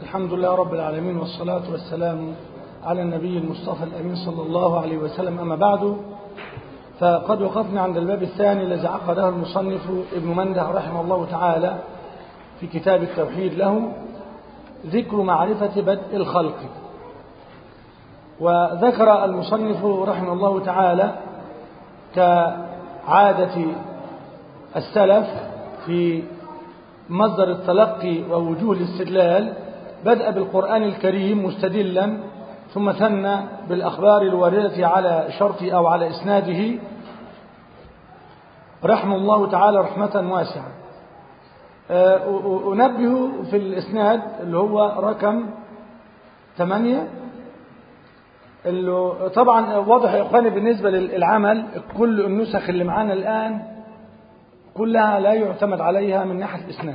الحمد لله رب العالمين والصلاة والسلام على النبي المصطفى الأمين صلى الله عليه وسلم أما بعد فقد وقفنا عند الباب الثاني الذي عقده المصنف ابن منده رحمه الله تعالى في كتاب التوحيد له ذكر معرفة بدء الخلق وذكر المصنف رحمه الله تعالى كعادة السلف في مصدر التلقي ووجوه الاستدلال بدأ بالقرآن الكريم مستدلا ثم ثنى بالأخبار الواردة على شرطه أو على إسناده رحمه الله تعالى رحمة واسعة أنبه في الإسناد اللي هو رقم ثمانية اللي طبعا واضح يا إخواني بالنسبة للعمل كل النسخ اللي معانا الآن كلها لا يعتمد عليها من ناحية الإسناد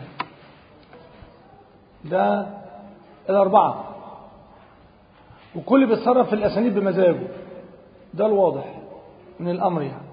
ده الأربعة وكل بيتصرف في الأسانيد بمزاجه ده الواضح من الأمر يعني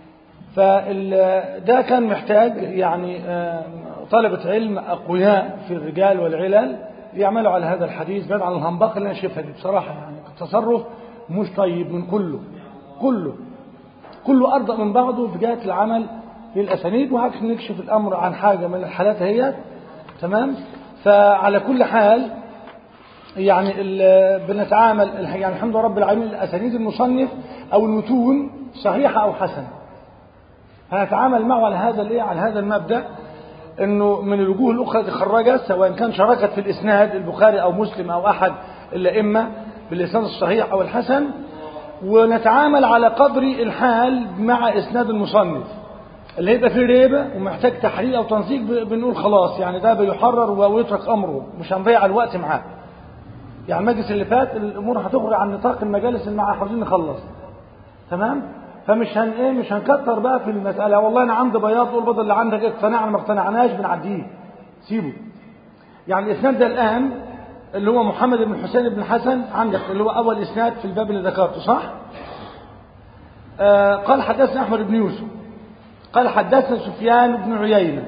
فده كان محتاج يعني طلبة علم أقوياء في الرجال والعلل يعملوا على هذا الحديث بعد عن الهنبقة اللي أنا شايفها دي بصراحة يعني التصرف مش طيب من كله كله كله أرضى من بعضه في جهة العمل في الأسانيد وهكذا نكشف الأمر عن حاجة من الحالات هي تمام فعلى كل حال يعني بنتعامل يعني الحمد لله رب العالمين الأسانيد المصنف أو المتون صحيحة أو حسنة هنتعامل معه على هذا الايه على هذا المبدا انه من الوجوه الاخرى التي خرجت سواء كان شاركت في الاسناد البخاري او مسلم او احد الائمه بالاسناد الصحيح او الحسن ونتعامل على قدر الحال مع اسناد المصنف اللي هيبقى فيه ريبه ومحتاج تحرير او تنسيق بنقول خلاص يعني ده بيحرر ويترك امره مش هنضيع الوقت معاه يعني المجلس اللي فات الامور هتخرج عن نطاق المجالس اللي مع عايزين نخلص تمام فمش هن ايه مش هنكتر بقى في المساله والله انا عندي بياض تقول بدل اللي عندك اقتنعنا ما اقتنعناش بنعديه سيبه يعني الاسناد ده الان اللي هو محمد بن حسين بن حسن عندك اللي هو اول اسناد في الباب اللي ذكرته صح آه قال حدثنا احمد بن يوسف قال حدثنا سفيان بن عيينه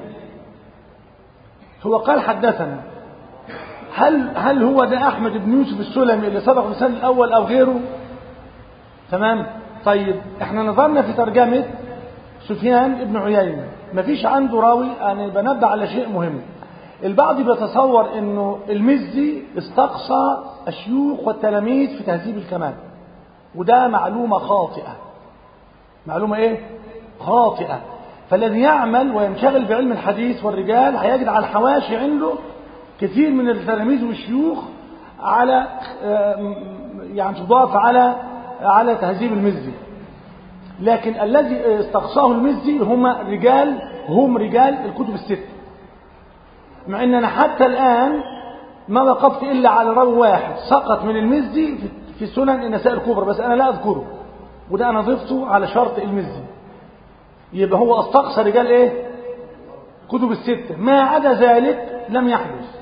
هو قال حدثنا هل هل هو ده احمد بن يوسف السلمي اللي سبق السنه الاول او غيره تمام طيب احنا نظرنا في ترجمة سفيان ابن عيينة مفيش عنده راوي انا بنبه على شيء مهم البعض بيتصور انه المزي استقصى الشيوخ والتلاميذ في تهذيب الكمال وده معلومة خاطئة معلومة ايه خاطئة فالذي يعمل وينشغل بعلم الحديث والرجال هيجد على الحواشي عنده كثير من التلاميذ والشيوخ على يعني تضاف على على تهذيب المزي لكن الذي استقصاه المزي هم رجال هم رجال الكتب الستة مع ان انا حتى الان ما وقفت الا على راوي واحد سقط من المزي في سنن النساء الكبرى بس انا لا اذكره وده انا ضفته على شرط المزي يبقى هو استقصى رجال ايه كتب الستة ما عدا ذلك لم يحدث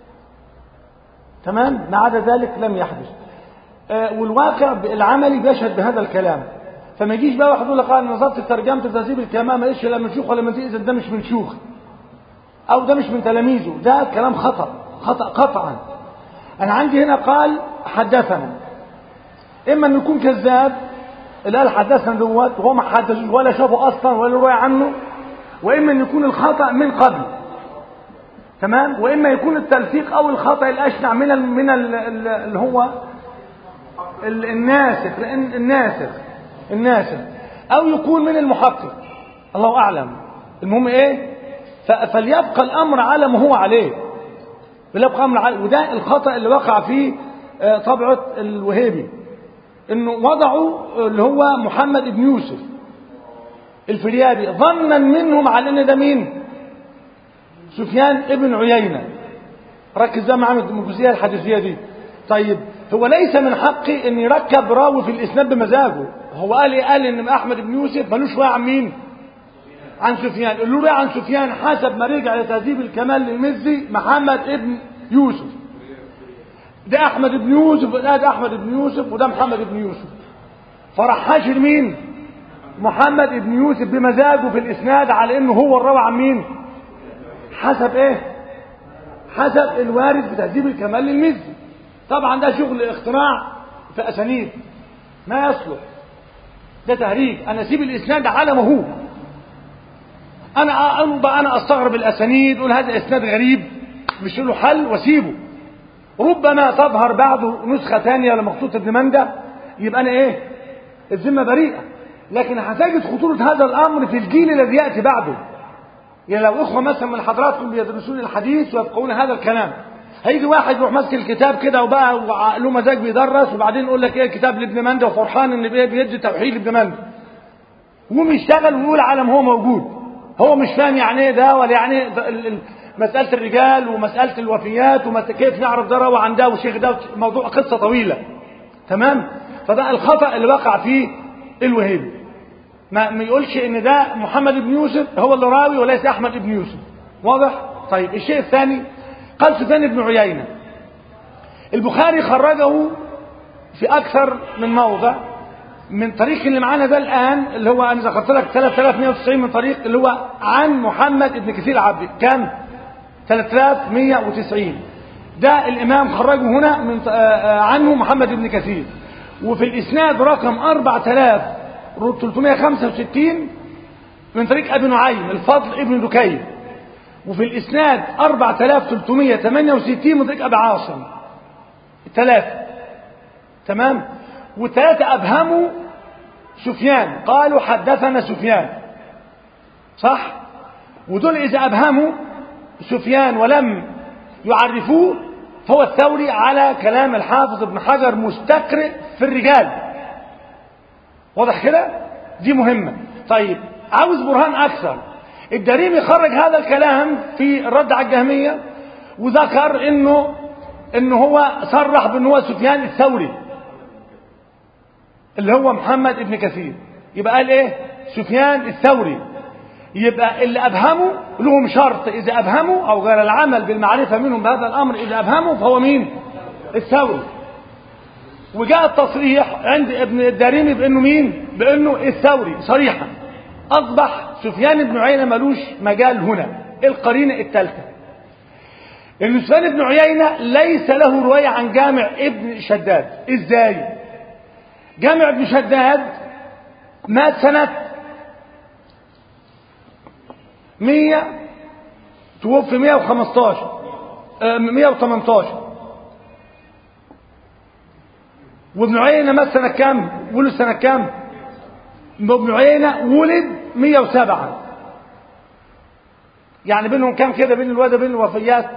تمام ما عدا ذلك لم يحدث والواقع العملي بيشهد بهذا الكلام فما يجيش بقى واحد يقول لك انا نظرت في ترجمه في تهذيب الكلام ما لقيتش لا من شيوخ ولا من اذا ده مش من شيوخ او ده مش من تلاميذه ده كلام خطا خطا قطعا انا عندي هنا قال حدثنا اما انه يكون كذاب اللي قال حدثنا دوت وهو ما حدثوش ولا شافه اصلا ولا روايه عنه واما ان يكون الخطا من قبل تمام واما يكون التلفيق او الخطا الاشنع من ال من ال اللي هو الناسخ لان الناسخ الناسخ او يكون من المحقق الله اعلم المهم ايه فليبقى الامر على ما هو عليه فليبقى الامر على وده الخطا اللي وقع فيه طبعه الوهيبي انه وضعوا اللي هو محمد بن يوسف الفريابي ظنا منهم على ان ده مين سفيان ابن عيينه ركز بقى معايا من الجزئيه الحديثيه دي طيب هو ليس من حقي ان يركب راوي في الاسناد بمزاجه هو قال ايه قال ان احمد بن يوسف ملوش روايه عن مين عن سفيان اللي روايه عن سفيان حسب ما رجع لتهذيب الكمال للمزي محمد ابن يوسف ده احمد بن يوسف ده, ده احمد بن يوسف وده محمد بن يوسف فراح حاشر مين محمد بن يوسف بمزاجه في الاسناد على انه هو الراوي عن مين حسب ايه حسب الوارد في تهذيب الكمال للمزي طبعا ده شغل اختراع في اسانيد ما يصلح ده تهريج انا اسيب الاسناد على ما هو انا انا بقى انا استغرب الاسانيد اقول هذا اسناد غريب مش له حل واسيبه ربما تظهر بعده نسخه ثانيه لمخطوط ابن منده يبقى انا ايه الذمه بريئه لكن هتجد خطوره هذا الامر في الجيل الذي ياتي بعده يعني لو اخوه مثلا من حضراتكم بيدرسون الحديث ويفقهون هذا الكلام هيجي واحد يروح ماسك الكتاب كده وبقى له مزاج بيدرس وبعدين يقول لك ايه الكتاب لابن منده وفرحان ان بيدي توحيد لابن منده ويقوم يشتغل ويقول على ما هو موجود هو مش فاهم يعني ايه ده ولا يعني إيه مسألة الرجال ومسألة الوفيات وكيف نعرف ده روى عن ده والشيخ ده موضوع قصة طويلة تمام فده الخطأ اللي وقع فيه الوهيبي ما, ما يقولش ان ده محمد بن يوسف هو اللي راوي وليس احمد بن يوسف واضح طيب الشيء الثاني قال سفيان بن عيينة البخاري خرجه في اكثر من موضع من طريق اللي معانا ده الان اللي هو انا ذكرت لك 3190 من طريق اللي هو عن محمد بن كثير العبدي كام 3190 ده الامام خرجه هنا من عنه محمد بن كثير وفي الاسناد رقم 4365 من طريق ابي نعيم الفضل ابن دكين وفي الاسناد 4368 من طريق ابي عاصم ثلاثه تمام والثلاثه ابهموا سفيان قالوا حدثنا سفيان صح ودول اذا ابهموا سفيان ولم يعرفوه فهو الثوري على كلام الحافظ ابن حجر مستقرئ في الرجال واضح كده دي مهمة طيب عاوز برهان أكثر الدريمي خرج هذا الكلام في الرد على الجهمية وذكر انه انه هو صرح بان هو سفيان الثوري اللي هو محمد ابن كثير يبقى قال ايه سفيان الثوري يبقى اللي ابهموا لهم شرط اذا ابهموا او غير العمل بالمعرفة منهم بهذا الامر اذا ابهموا فهو مين الثوري وجاء التصريح عند ابن الدارمي بانه مين بانه الثوري صريحا اصبح سفيان بن عيينة ملوش مجال هنا القرينة الثالثة ان سفيان بن عيينة ليس له رواية عن جامع ابن شداد ازاي جامع ابن شداد مات سنة مية توفي مية وخمستاشر مية وتمنتاشر وابن عيينة مات سنة كام ولد سنة كام ابن عيينة ولد 107 يعني بينهم كام كده بين الواد وبين الوفيات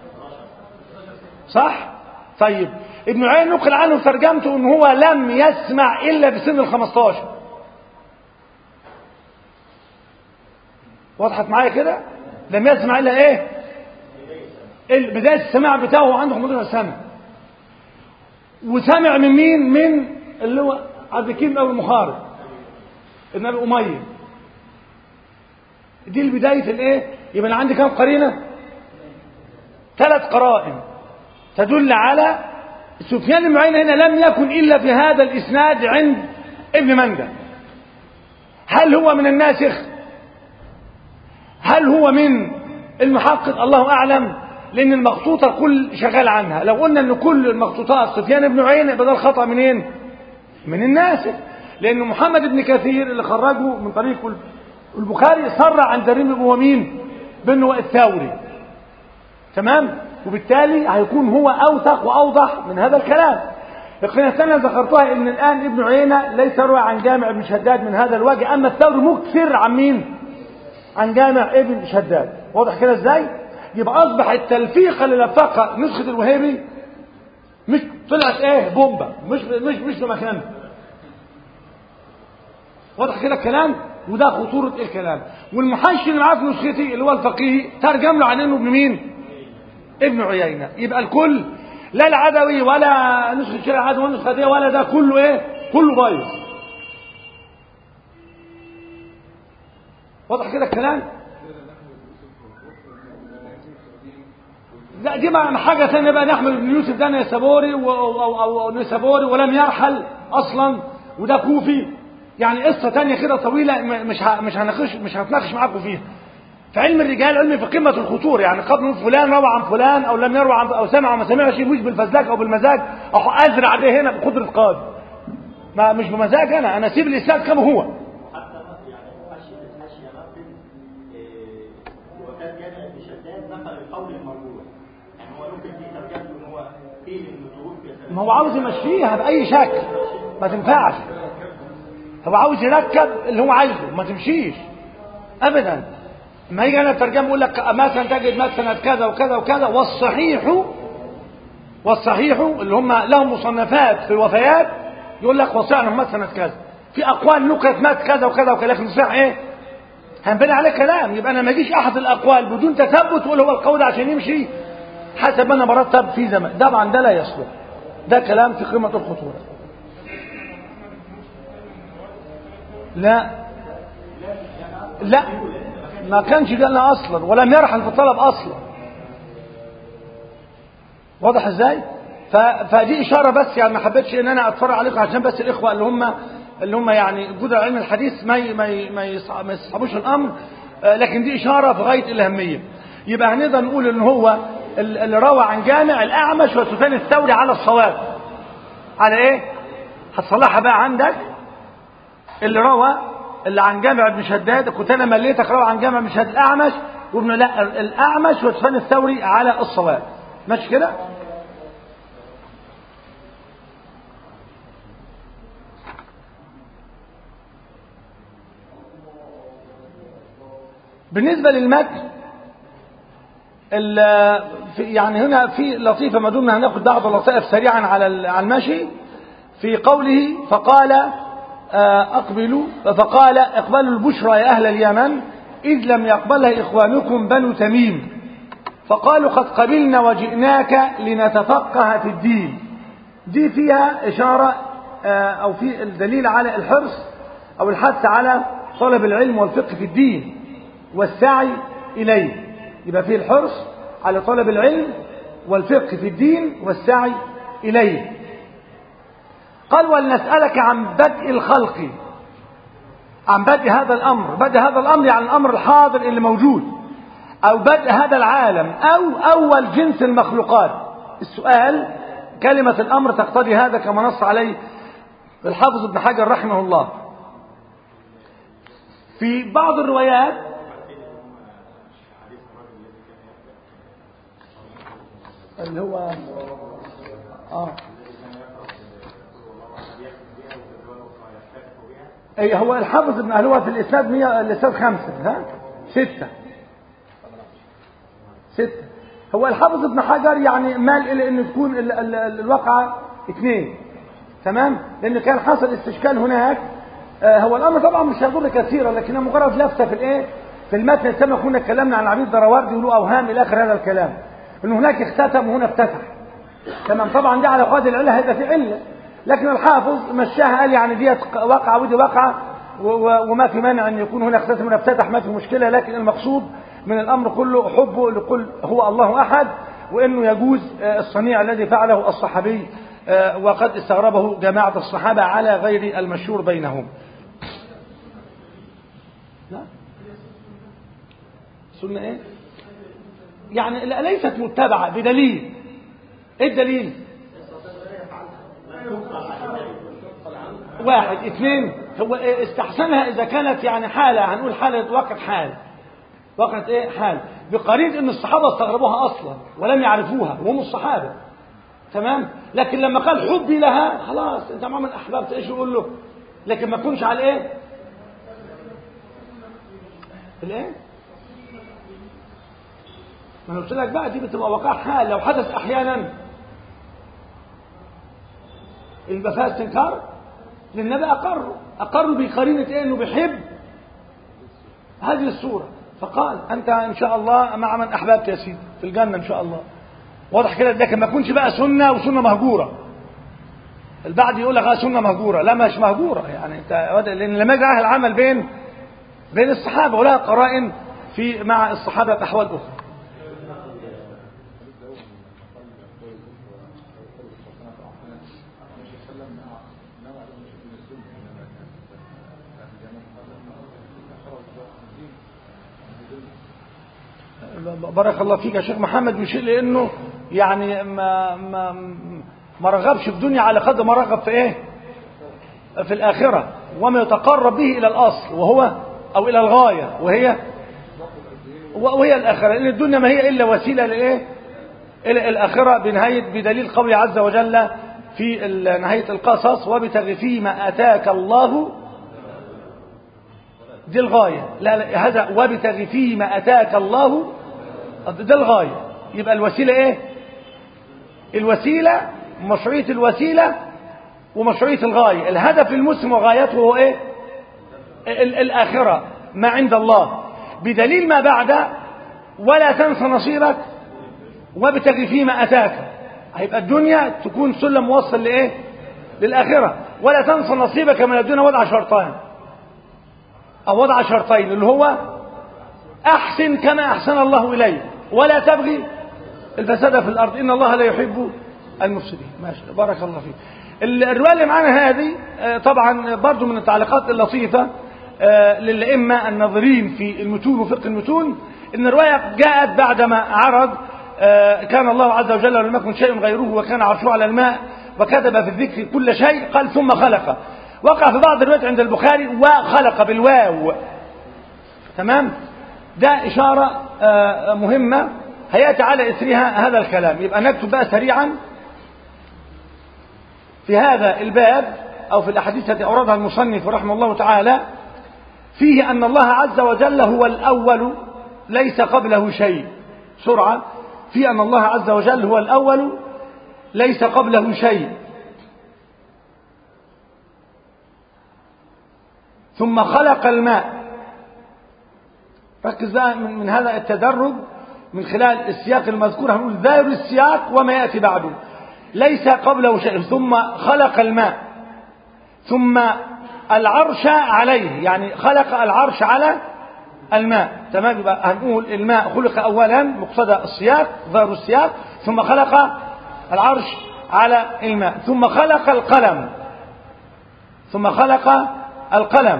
صح طيب ابن عيينة نقل عنه ترجمته ان هو لم يسمع الا بسن ال 15 وضحت معايا كده لم يسمع الا ايه بداية السماع بتاعه عنده 15 سنة وسمع من مين من اللي هو عبد الكريم ابو المخارج ابن ابي اميه دي البدايه الايه يبقى انا عندي كام قرينه ثلاث قرائن تدل على سفيان بن عيينه هنا لم يكن الا في هذا الاسناد عند ابن منده هل هو من الناسخ هل هو من المحقق الله اعلم لان المخطوطه كل شغال عنها لو قلنا ان كل المخطوطات سفيان بن عيينه يبقى ده الخطا منين من الناسخ لان محمد بن كثير اللي خرجه من طريق البخاري صر عن دريم هو مين بانه الثوري تمام وبالتالي هيكون هو اوثق واوضح من هذا الكلام القناة الثانية ذكرتها ان الان ابن عيينة ليس روى عن جامع ابن شداد من هذا الوجه اما الثوري مكثر عن مين عن جامع ابن شداد واضح كده ازاي يبقى اصبح التلفيقه اللي لفقها نسخه الوهيبي مش طلعت ايه بومبا مش مش مش في مكانها واضح كده الكلام وده خطوره الكلام والمحشي اللي معاه في نسختي اللي هو الفقيه ترجم له عن انه ابن مين ابن عيينه يبقى الكل لا العدوي ولا نسخه شيخ العدوي ولا النسخه دي ولا ده كله ايه كله بايظ واضح كده الكلام لا دي بقى حاجة ثانية بقى نحمل بن يوسف ده نيسابوري و... أو, أو, أو نيسابوري ولم يرحل أصلا وده كوفي يعني قصة ثانية كده طويلة مش ه... مش هنخش مش هتناقش معاكم فيها فعلم الرجال علم في قمة الخطور يعني قبل فلان روى عن فلان أو لم يروى عن أو سمع وما سمعش مش بالفزلك أو بالمزاج أو أزرع ده هنا بقدرة قادر ما مش بمزاج أنا أنا أسيب الإسناد كما هو حتى يعني ماشي ماشي نقل وكان جامع ابن شداد نقل القول المرجوح يعني هو ممكن دي ترجمته ان هو قيل انه توفي ما هو عاوز يمشيها بأي شكل ما تنفعش هو عاوز يركب اللي هو عايزه ما تمشيش أبدا ما يجي أنا الترجمة يقول لك مثلا تجد مثلا كذا وكذا وكذا والصحيح والصحيح اللي هم لهم مصنفات في الوفيات يقول لك وصينا مات سنة كذا في أقوال نكت مات كذا وكذا وكذا لكن صحيح إيه هنبني عليه كلام يبقى أنا ما أجيش أحد الأقوال بدون تثبت وأقول هو القول عشان يمشي حسب ما أنا برتب في زمان طبعا ده لا يصلح ده كلام في قمة الخطورة لا لا ما كانش جالنا اصلا ولم يرحل في الطلب اصلا واضح ازاي ف... فدي اشاره بس يعني ما حبيتش ان انا اتفرج عليكم عشان بس الاخوه اللي هم اللي هم يعني جدد علم الحديث ما ي... ما ي... ما, يصع... ما يصعبوش الامر آه، لكن دي اشاره في غايه الاهميه يبقى هنقدر نقول ان هو ال- اللي روى عن جامع الاعمش وسفيان الثوري على الصواب على ايه هتصلحها بقى عندك اللي روى اللي عن جامع ابن شداد كنت انا مليتك روى عن جامع ابن شداد الاعمش وابن لا الاعمش وسفيان الثوري على الصواب ماشي كده بالنسبه للمتن ال- في- يعني هنا في لطيفه ما دمنا هناخد بعض اللطائف سريعا على ال- على المشي في قوله فقال آه، أقبلوا فقال اقبلوا البشرى يا أهل اليمن إذ لم يقبلها إخوانكم بنو تميم فقالوا قد قبلنا وجئناك لنتفقه في الدين دي فيها إشارة آه، أو في الدليل على الحرص أو الحث على طلب العلم والفقه في الدين والسعي إليه يبقى فيه الحرص على طلب العلم والفقه في الدين والسعي إليه قال ولنسألك عن بدء الخلق عن بدء هذا الأمر بدء هذا الأمر يعني الأمر الحاضر اللي موجود أو بدء هذا العالم أو أول جنس المخلوقات السؤال كلمة الأمر تقتضي هذا كما نص عليه الحافظ ابن حجر رحمه الله في بعض الروايات اللي هو اه اي هو الحافظ ابن هو في الاسناد 100 الاسناد خمسه ها سته سته هو الحافظ ابن حجر يعني مال الى ان تكون ال ال ال الواقعه اثنين تمام لان كان حصل استشكال هناك آه هو الامر طبعا مش هيضر كثيرا لكنه مجرد لفته في الايه في المتن كما كنا اتكلمنا عن عبيد دراوردي وله اوهام الى اخر هذا الكلام ان هناك اختتم وهنا افتتح تمام طبعا دي على قواعد العله هيبقى في عله لكن الحافظ مشاها قال يعني ديت واقعه ودي واقعه و- و- وما في مانع ان يكون هنا اختتم افتتح ما في مشكله لكن المقصود من الامر كله حبه لكل هو الله احد وانه يجوز آه، الصنيع الذي فعله الصحابي آه، وقد استغربه جماعه الصحابه على غير المشهور بينهم. لا سنه ايه؟ يعني لا- ليست متبعه بدليل. ايه الدليل؟ واحد اثنين هو إيه استحسنها اذا كانت يعني حاله هنقول حاله وقت حال وقت ايه حال بقرينه ان الصحابه استغربوها اصلا ولم يعرفوها وهم الصحابه تمام لكن لما قال حبي لها خلاص انت معمل احببت ايش يقول له لكن ما تكونش على ايه الايه ما انا قلت لك بقى دي بتبقى وقع حال لو حدث احيانا يبقى فيها استنكار لان النبي اقر اقر بقرينه ايه انه بيحب هذه الصوره فقال انت ان شاء الله مع من احببت يا سيدي في الجنه ان شاء الله واضح كده لكن ما يكونش بقى سنه وسنه مهجوره البعض يقول لك اه سنه مهجوره لا مش مهجوره يعني انت لان لما يجي اهل العمل بين بين الصحابه ولها قرائن في مع الصحابه في احوال اخرى بارك الله فيك يا شيخ محمد بيشير لانه يعني ما ما ما رغبش في الدنيا على قدر ما رغب في ايه في الاخره وما يتقرب به الى الاصل وهو او الى الغايه وهي وهي الاخره لان الدنيا ما هي الا وسيله لايه الى الاخره بنهايه بدليل قوله عز وجل في ال- نهايه القصص وابتغ فيما اتاك الله دي الغايه لا, لا هذا وابتغ فيما اتاك الله ده الغايه يبقى الوسيله ايه الوسيله مشروعيه الوسيله ومشروعيه الغايه الهدف المسلم وغايته هو ايه ال- الاخره ما عند الله بدليل ما بعد ولا تنس نصيبك وابتغ فيما اتاك هيبقى الدنيا تكون سلم موصل لايه للاخره ولا تنس نصيبك من الدنيا وضع شرطان او وضع شرطين اللي هو احسن كما احسن الله اليك ولا تبغي الفساد في الارض ان الله لا يحب المفسدين ماشي بارك الله فيك ال- الروايه اللي معانا هذه آه، طبعا برضو من التعليقات اللطيفه آه، للائمه الناظرين في المتون وفقه المتون ان الروايه جاءت بعدما عرض آه، كان الله عز وجل لم يكن شيء غيره وكان عرشه على الماء وكتب في الذكر كل شيء قال ثم خلق وقع في بعض الروايات عند البخاري وخلق بالواو تمام ده إشارة آه، مهمة هيأتي على إثرها هذا الكلام يبقى نكتب بقى سريعا في هذا الباب أو في الأحاديث التي أوردها المصنف رحمه الله تعالى فيه أن الله عز وجل هو الأول ليس قبله شيء سرعة في أن الله عز وجل هو الأول ليس قبله شيء ثم خلق الماء ركز بقى من, من هذا التدرج من خلال السياق المذكور هنقول ذاهر السياق وما يأتي بعده ليس قبله شيء ثم خلق الماء ثم العرش عليه يعني خلق العرش على الماء تمام يبقى هنقول الماء خلق اولا مقتضى السياق ظاهر السياق ثم خلق العرش على الماء ثم خلق القلم ثم خلق القلم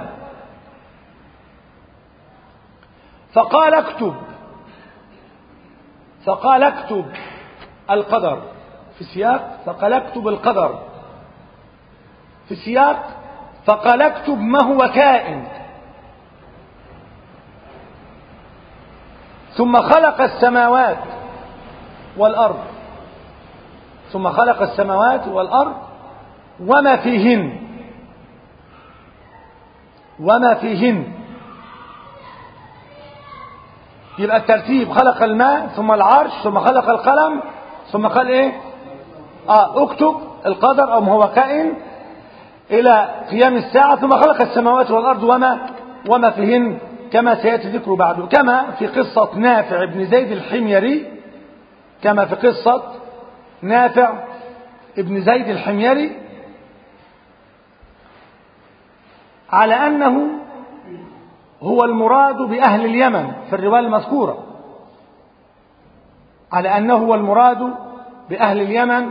فقال اكتب فقال اكتب القدر في سياق فقال اكتب القدر في سياق فقال اكتب ما هو كائن ثم خلق السماوات والأرض ثم خلق السماوات والأرض وما فيهن وما فيهن يبقى الترتيب خلق الماء ثم العرش ثم خلق القلم ثم قال ايه اه اكتب القدر او ما هو كائن الى قيام الساعة ثم خلق السماوات والارض وما وما فيهن كما سيأتي ذكره بعده كما في قصة نافع بن زيد الحميري كما في قصة نافع ابن زيد الحميري على أنه هو المراد بأهل اليمن في الرواية المذكورة على أنه هو المراد بأهل اليمن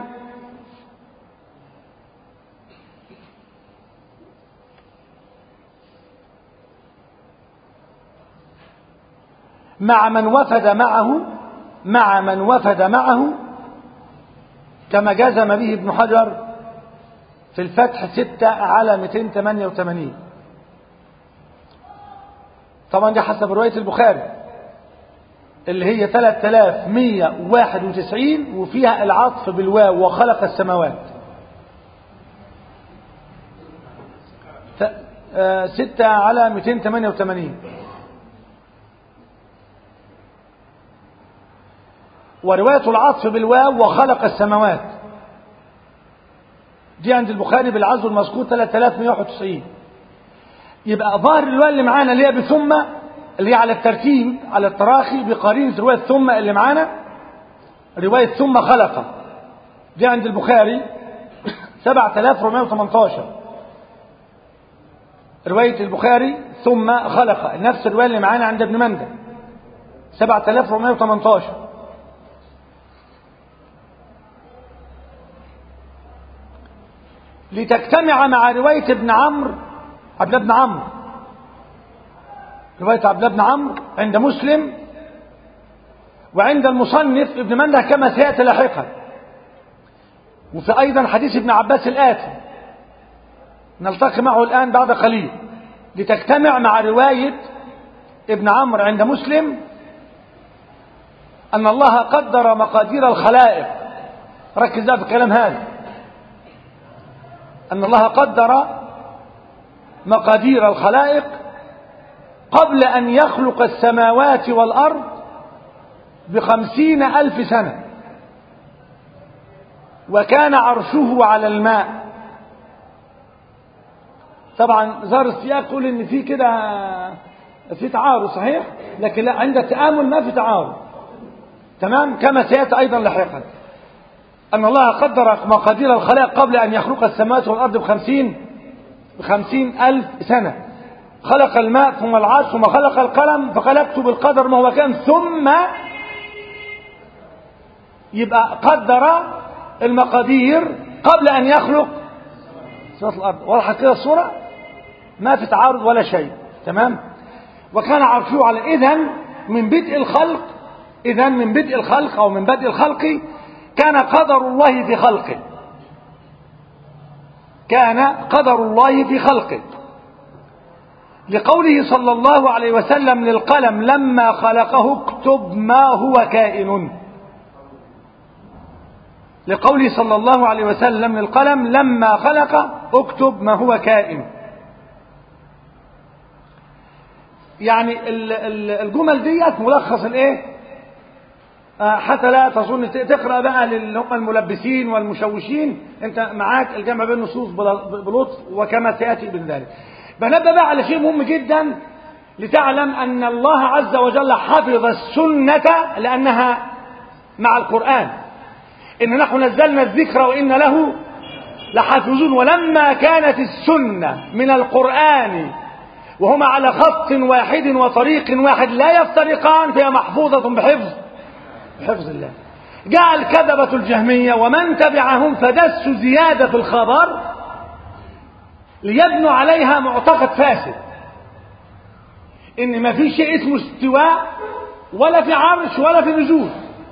مع من وفد معه مع من وفد معه كما جزم به ابن حجر في الفتح ستة على 288 طبعا دي حسب رواية البخاري اللي هي 3191 وفيها العطف بالواو وخلق السماوات ستة على 288 ورواية العطف بالواو وخلق السماوات دي عند البخاري بالعزو المذكور 3191 يبقى ظاهر الرواية اللي معانا اللي هي بثم اللي هي على الترتيب على التراخي بقرينة رواية ثم اللي معانا رواية ثم خلق دي عند البخاري 7418 رواية البخاري ثم خلق نفس الرواية اللي معانا عند ابن مندى 7418 لتجتمع مع رواية ابن عمرو عبد الله بن عمرو رواية عبد الله بن عمرو عند مسلم وعند المصنف ابن منده كما سيأتي لاحقا وفي أيضا حديث ابن عباس الآتي نلتقي معه الآن بعد قليل لتجتمع مع رواية ابن عمرو عند مسلم أن الله قدر مقادير الخلائق ركز بقى في الكلام هذا أن الله قدر مقادير الخلائق قبل أن يخلق السماوات والأرض بخمسين ألف سنة وكان عرشه على الماء طبعا ظهر السياق يقول ان في كده في تعارض صحيح لكن لا عند التآمل ما في تعارض تمام كما سيأتي أيضا لاحقا أن الله قدر مقادير الخلائق قبل أن يخلق السماوات والأرض بخمسين بخمسين ألف سنة خلق الماء ثم العرش ثم خلق القلم فقال اكتب القدر ما هو كان ثم يبقى قدر المقادير قبل أن يخلق سماوات الأرض وضحت كده الصورة ما في تعارض ولا شيء تمام وكان عرشه على إذن من بدء الخلق إذن من بدء الخلق أو من بدء الخلق كان قدر الله في خلقه كان قدر الله في خلقه لقوله صلى الله عليه وسلم للقلم لما خلقه اكتب ما هو كائن لقوله صلى الله عليه وسلم للقلم لما خلق اكتب ما هو كائن يعني الجمل ديت ملخص الايه حتى لا تظن تقرا بقى للي هم الملبسين والمشوشين انت معاك الجمع بين النصوص بلطف وكما سياتي من ذلك بنبه بقى على شيء مهم جدا لتعلم ان الله عز وجل حفظ السنه لانها مع القران ان نحن نزلنا الذكر وان له لحافظون ولما كانت السنه من القران وهما على خط واحد وطريق واحد لا يفترقان فهي محفوظه بحفظ بحفظ الله جاء الكذبة الجهمية ومن تبعهم فدسوا زيادة في الخبر ليبنوا عليها معتقد فاسد ان ما في شيء اسمه استواء ولا في عرش ولا في نزول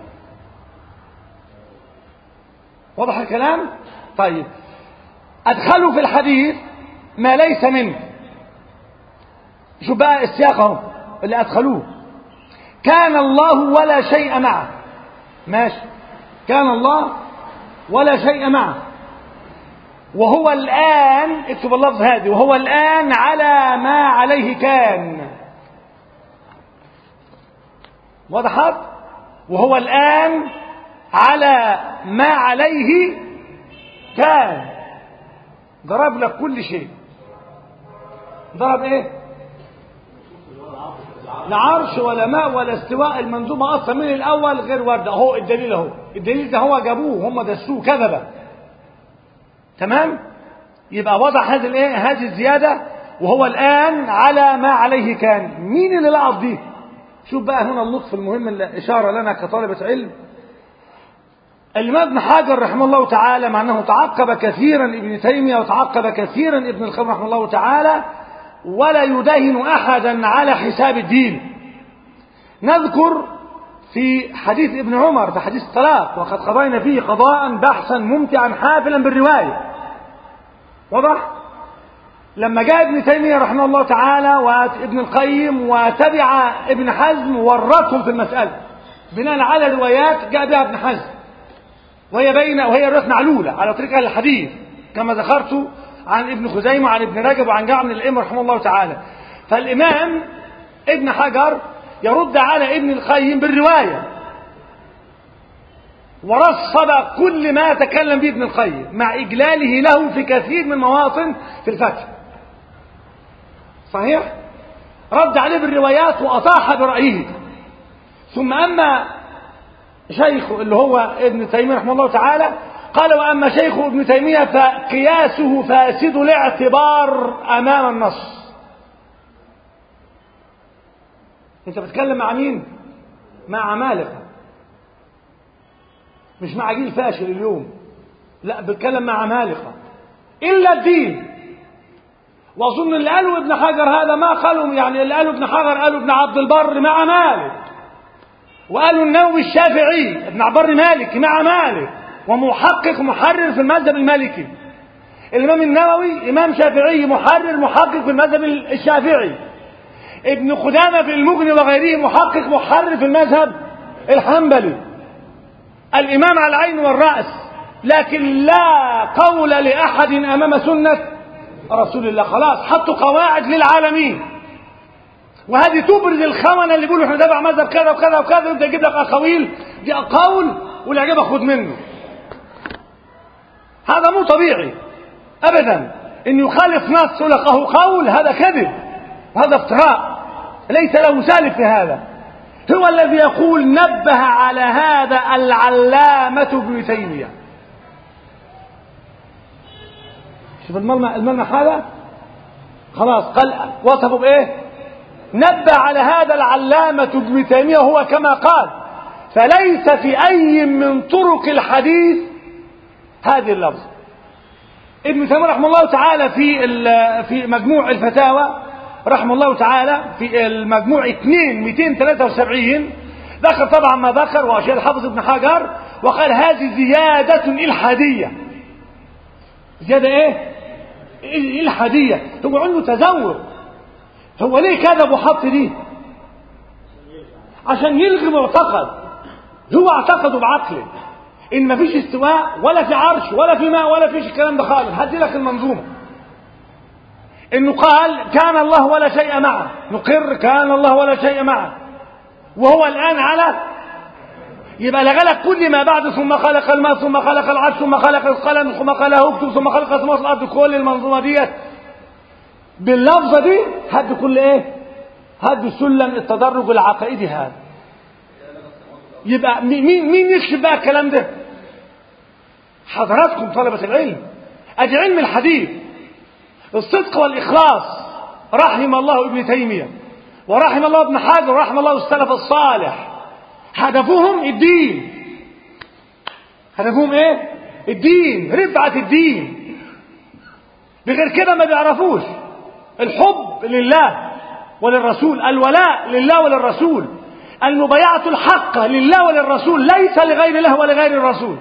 واضح الكلام طيب ادخلوا في الحديث ما ليس منه شوف بقى السياق اهو اللي ادخلوه كان الله ولا شيء معه ماشي كان الله ولا شيء معه وهو الآن اكتب اللفظ هذه وهو الآن على ما عليه كان وضحت وهو الآن على ما عليه كان ضرب لك كل شيء ضرب ايه لا عرش ولا ماء ولا استواء المنظومة أصلا من الأول غير واردة أهو الدليل أهو الدليل ده هو جابوه هم دسوه كذبة تمام يبقى وضع هذه الايه هذه الزيادة وهو الآن على ما عليه كان مين اللي لقط دي شوف بقى هنا اللطف المهم اللي إشارة لنا كطالبة علم الإمام ابن حجر رحمه الله تعالى مع أنه تعقب كثيرا ابن تيمية وتعقب كثيرا ابن القيم رحمه الله تعالى ولا يداهن احدا على حساب الدين نذكر في حديث ابن عمر في حديث الطلاق وقد قضينا فيه قضاء بحثا ممتعا حافلا بالروايه واضح لما جاء ابن تيميه رحمه الله تعالى وابن القيم وتبع ابن حزم ورطهم في المساله بناء على روايات جاء بها ابن حزم وهي بين وهي روايات معلوله على طريق اهل الحديث كما ذكرت عن ابن خزيمة وعن ابن رجب وعن جمع من الأئمة رحمه الله تعالى فالإمام ابن حجر يرد على ابن القيم بالرواية ورصد كل ما تكلم به ابن القيم مع إجلاله له في كثير من مواطن في الفتح صحيح رد عليه بالروايات وأطاح برأيه ثم أما شيخه اللي هو ابن تيمية رحمه الله تعالى قال وأما شيخ ابن تيمية فقياسه فاسد الاعتبار أمام النص أنت بتتكلم مع مين؟ مع عمالقة مش مع جيل فاشل اليوم لا بتكلم مع عمالقة إلا الدين وأظن اللي قاله ابن حجر هذا ما قالوا يعني اللي قاله ابن حجر قاله ابن عبد البر مع مالك وقالوا النووي الشافعي ابن عبر مالك مع مالك ومحقق محرر في المذهب المالكي الإمام النووي إمام شافعي محرر محقق في المذهب الشافعي ابن قدامة في المغني وغيره محقق محرر في المذهب الحنبلي الإمام على العين والرأس لكن لا قول لأحد أمام سنة رسول الله خلاص حطوا قواعد للعالمين وهذه تبرز الخونة اللي بيقولوا احنا تبع مذهب كذا وكذا وكذا وانت يجيب لك اقاويل دي قول واللي يعجبك خد منه هذا مو طبيعي ابدا ان يخالف نص يقول لك اهو قول هذا كذب وهذا افتراء ليس له سالف في هذا هو الذي يقول نبه على هذا العلامة ابن تيمية شوف الملمح الملمح هذا خلاص قال وصفه بايه نبه على هذا العلامة ابن تيمية هو كما قال فليس في أي من طرق الحديث هذه اللفظة ابن تيمية رحمه الله تعالى في في مجموع الفتاوى رحمه الله تعالى في المجموع 2 273 ذكر طبعا ما ذكر واشياء الحافظ ابن حجر وقال هذه زيادة إلحادية زيادة ايه؟ إلحادية هو عنده تزور هو ليه كذب وحط دي عشان يلغي معتقد هو اعتقده بعقله ان مفيش استواء ولا في عرش ولا في ماء ولا فيش الكلام ده خالص هدي لك المنظومه انه قال كان الله ولا شيء معه نقر كان الله ولا شيء معه وهو الان على يبقى لغلق كل ما بعد ثم خلق الماء ثم خلق العرش ثم خلق القلم ثم خلق اكتب ثم خلق السماوات والارض كل المنظومه ديت باللفظه دي هد كل ايه هد سلم التدرج العقائدي هذا يبقى مين مين يكشف بقى الكلام ده حضراتكم طلبة العلم ادي علم الحديث الصدق والإخلاص رحم الله ابن تيمية ورحم الله ابن حجر ورحم الله السلف الصالح هدفهم الدين هدفهم ايه الدين رفعة الدين بغير كده ما بيعرفوش الحب لله وللرسول الولاء لله وللرسول المبايعة الحقة لله وللرسول ليس لغير الله ولغير الرسول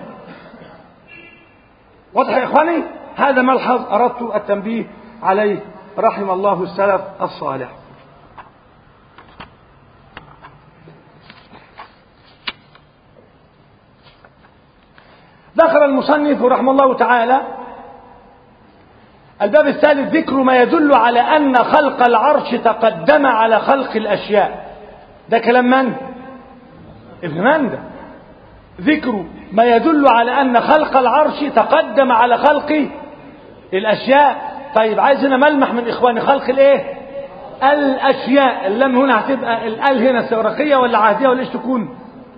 واضح يا إخواني هذا ملحظ أردت التنبيه عليه رحم الله السلف الصالح ذكر المصنف رحمه الله تعالى الباب الثالث ذكر ما يدل على أن خلق العرش تقدم على خلق الأشياء ده كلام من؟ ابن مندى ذكر ما يدل على أن خلق العرش تقدم على خلق الأشياء طيب عايز هنا ملمح من إخواني خلق الإيه؟ الأشياء اللام هنا هتبقى الأل هنا استغراقية ولا عهدية ولا إيش تكون؟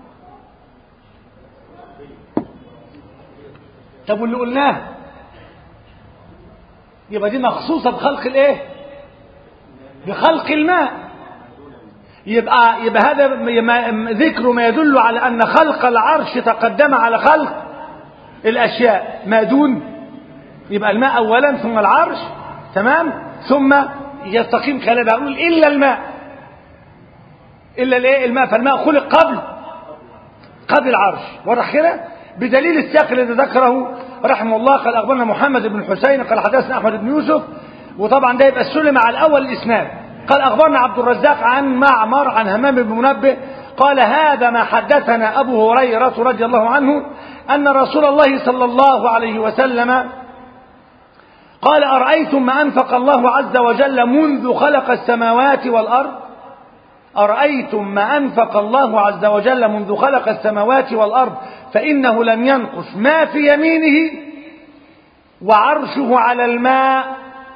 طب واللي قلناه يبقى دي مخصوصة بخلق الايه بخلق الماء يبقى يبقى هذا ذكر ما يدل على ان خلق العرش تقدم على خلق الاشياء ما دون يبقى الماء اولا ثم العرش تمام ثم يستقيم كلام اقول الا الماء الا الايه الماء فالماء خلق قبل قبل العرش واضح كده بدليل السياق الذي ذكره رحمه الله قال أخبرنا محمد بن الحسين قال حدثنا أحمد بن يوسف وطبعا ده يبقى السلم على الأول الإسناد قال أخبرنا عبد الرزاق عن معمر عن همام بن منبه قال هذا ما حدثنا أبو هريرة رضي الله عنه أن رسول الله صلى الله عليه وسلم قال أرأيتم ما أنفق الله عز وجل منذ خلق السماوات والأرض أرأيتم ما أنفق الله عز وجل منذ خلق السماوات والأرض فإنه لم ينقص ما في يمينه وعرشه على الماء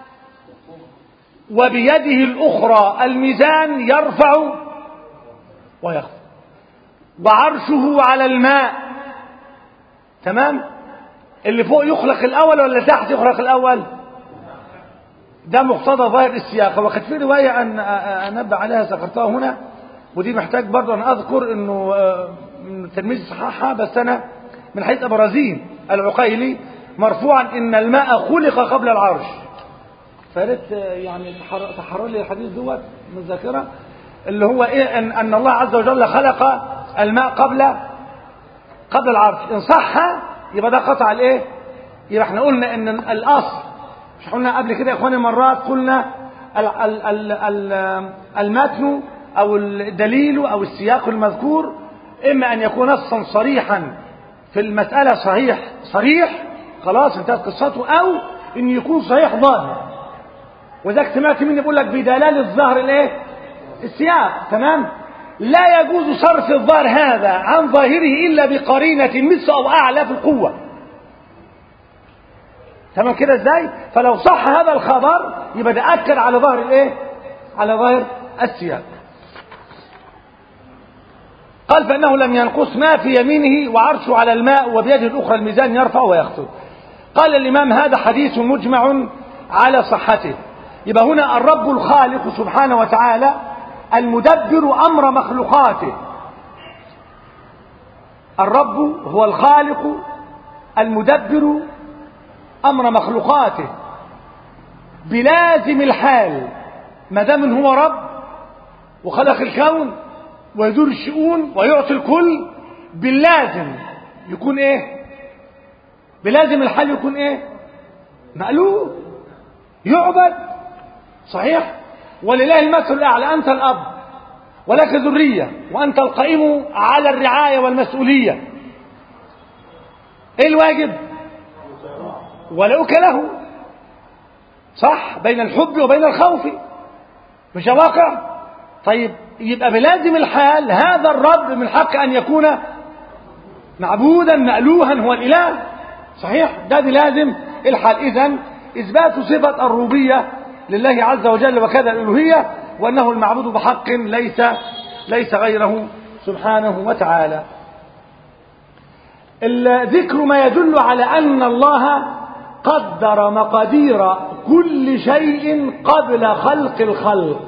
وبيده الأخرى الميزان يرفع ويخفض وعرشه على الماء تمام اللي فوق يخلق الأول ولا تحت يخلق الأول ده مقتضى ظاهر السياق وقد في رواية أن أنبه عليها ذكرتها هنا ودي محتاج برضه أن أذكر أنه التلميذ صححها بس أنا من حيث أبرزين العقيلي مرفوعا إن الماء خلق قبل العرش فقالت يعني تحرر لي الحديث دوت من الذاكرة اللي هو إيه أن, أن الله عز وجل خلق الماء قبل قبل العرش ان صح يبقى ده قطع الايه يبقى احنا قلنا ان الاصل مش قلنا قبل كده يا اخواني مرات قلنا ال ال ال ال المتن او الدليل او السياق المذكور اما ان يكون نصا صريحا في المسألة صحيح صريح خلاص انتهت قصته او ان يكون صحيح ظاهر وذاك سمعت مني بيقول لك بدلالة الظهر الايه السياق تمام لا يجوز صرف الظاهر هذا عن ظاهره الا بقرينة مثل او اعلى في القوة تمام كده ازاي فلو صح هذا الخبر يبقى ده اكد على ظهر الايه على ظاهر السياق قال فانه لم ينقص ما في يمينه وعرشه على الماء وبيده الاخرى الميزان يرفع ويخفض قال الامام هذا حديث مجمع على صحته يبقى هنا الرب الخالق سبحانه وتعالى المدبر امر مخلوقاته الرب هو الخالق المدبر امر مخلوقاته بلازم الحال ما دام هو رب وخلق الكون ويدور الشؤون ويعطي الكل باللازم يكون ايه بلازم الحال يكون ايه مألوف يعبد صحيح ولله المثل الاعلى انت الاب ولك ذريه وانت القائم على الرعايه والمسؤوليه ايه الواجب ولؤك له صح بين الحب وبين الخوف مش واقع طيب يبقى بلازم الحال هذا الرب من حق ان يكون معبودا مألوها هو الاله صحيح ده بلازم الحال اذا اثبات صفه الربوبيه لله عز وجل وكذا الالوهيه وانه المعبود بحق ليس ليس غيره سبحانه وتعالى ذكر ما يدل على ان الله قدر مقادير كل شيء قبل خلق الخلق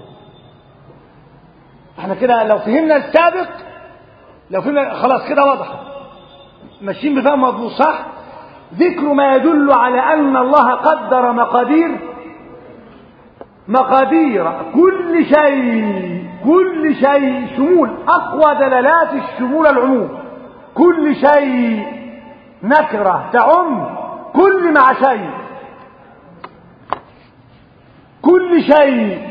احنا كده لو فهمنا السابق لو فهمنا خلاص كده واضح ماشيين بفهم مضبوط صح ذكر ما يدل على ان الله قدر مقادير مقادير كل شيء كل شيء شمول اقوى دلالات الشمول العموم كل شيء نكره تعم كل مع شيء كل شيء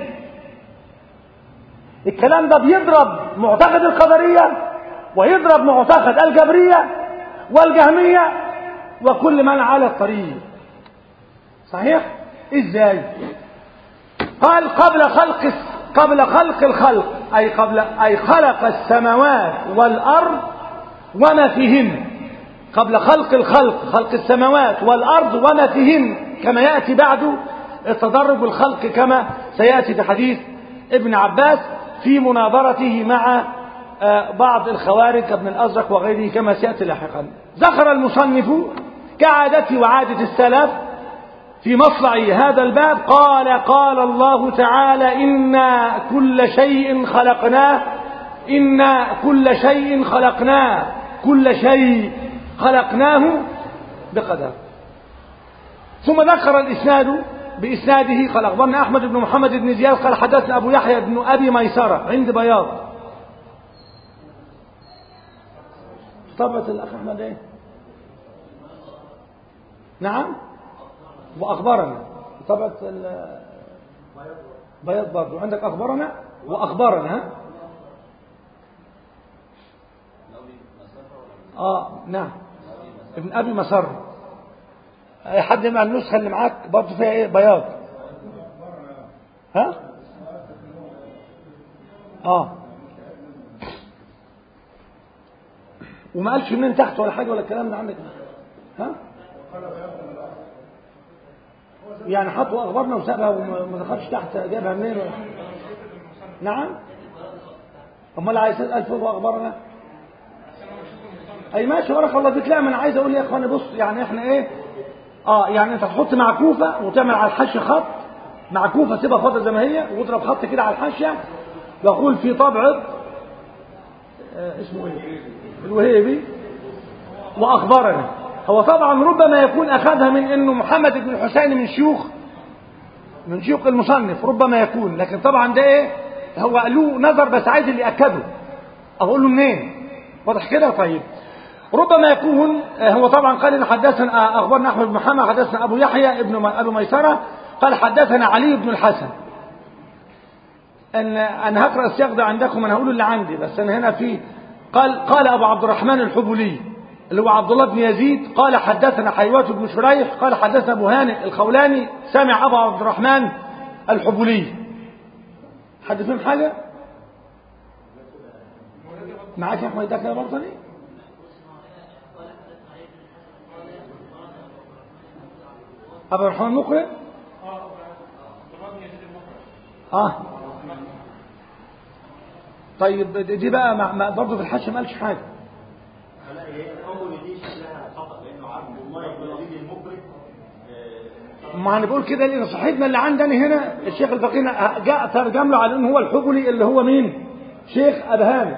الكلام ده بيضرب معتقد القدرية ويضرب معتقد الجبرية والجهمية وكل من على الطريق صحيح ازاي قال قبل خلق قبل خلق الخلق اي قبل اي خلق السماوات والارض وما فيهن قبل خلق الخلق خلق السماوات والارض وما فيهن كما ياتي بعد التدرج بالخلق كما سياتي في حديث ابن عباس في مناظرته مع بعض الخوارج كابن الازرق وغيره كما سياتي لاحقا ذكر المصنف كعادته وعاده السلف في مصلع هذا الباب قال قال الله تعالى إنا كل شيء خلقناه إنا كل شيء خلقناه كل شيء خلقناه بقدر ثم ذكر الإسناد بإسناده قال أخبرنا أحمد بن محمد بن زياد قال حدثنا أبو يحيى بن أبي ميسرة عند بياض طبعة الأخ أحمد إيه؟ نعم وأخبرنا طبعة بياض برضو عندك أخبرنا وأخبرنا ها؟ آه نعم ابن أبي مسر أي حد مع النسخة اللي معاك برضو فيها إيه بياض ها؟ آه وما قالش منين تحت ولا حاجة ولا الكلام ده عندك ها؟ يعني حطوا اخبارنا وسابها وما دخلش تحت جابها منين ولا نعم امال عايز تسال فوق اخبارنا اي ماشي بارك الله فيك لا ما انا عايز اقول يا اخواني بص يعني احنا ايه اه يعني انت تحط معكوفه وتعمل على الحاشيه خط معكوفه سيبها فاضيه زي ما هي واضرب خط كده على الحاشيه واقول في طبعه آه اسمه ايه الوهيبي واخبرنا هو طبعا ربما يكون أخذها من أنه محمد بن الحسين من شيوخ من شيوخ المصنف ربما يكون لكن طبعا ده إيه هو له نظر بس عايز اللي يأكده أقول له منين واضح كده طيب ربما يكون هو طبعا قال ان حدثنا اخبرنا احمد بن محمد حدثنا ابو يحيى ابن ابو ميسره قال حدثنا علي بن الحسن ان انا هقرا السياق ده عندكم انا هقول اللي عندي بس انا هنا في قال قال ابو عبد الرحمن الحبولي اللي هو عبد الله بن يزيد قال حدثنا حيوات بن شريح قال حدثنا ابو هانئ الخولاني سمع ابو عبد الرحمن الحبولي حد فهم حاجه معاك يا احمد ده كده برضه ابو الرحمن مقرئ اه طيب دي بقى مع مع برضه في الحش ما قالش حاجه لا هي اول دي شكلها خطا لانه عبد الله بن يزيد المقري ما انا بقول كده لان صاحبنا اللي عندنا هنا الشيخ الفقيه جاء ترجم له على انه هو الحبلي اللي هو مين شيخ ابهان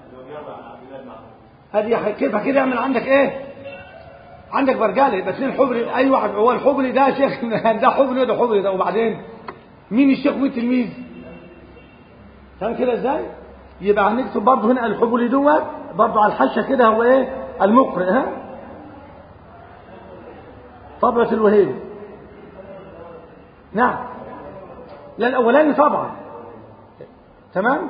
هذه كيف كده يعمل عندك ايه عندك برجاله يبقى اثنين حبلي اي واحد هو الحبلي ده شيخ ده حبلي وده حبلي ده وبعدين مين الشيخ ومين التلميذ فاهم كده ازاي يبقى هنكتب برضه هنا الحبلي دوت برضه على الحشه كده هو ايه المقرئ ها طبلة الوهيبي نعم لا الاولاني طبعا تمام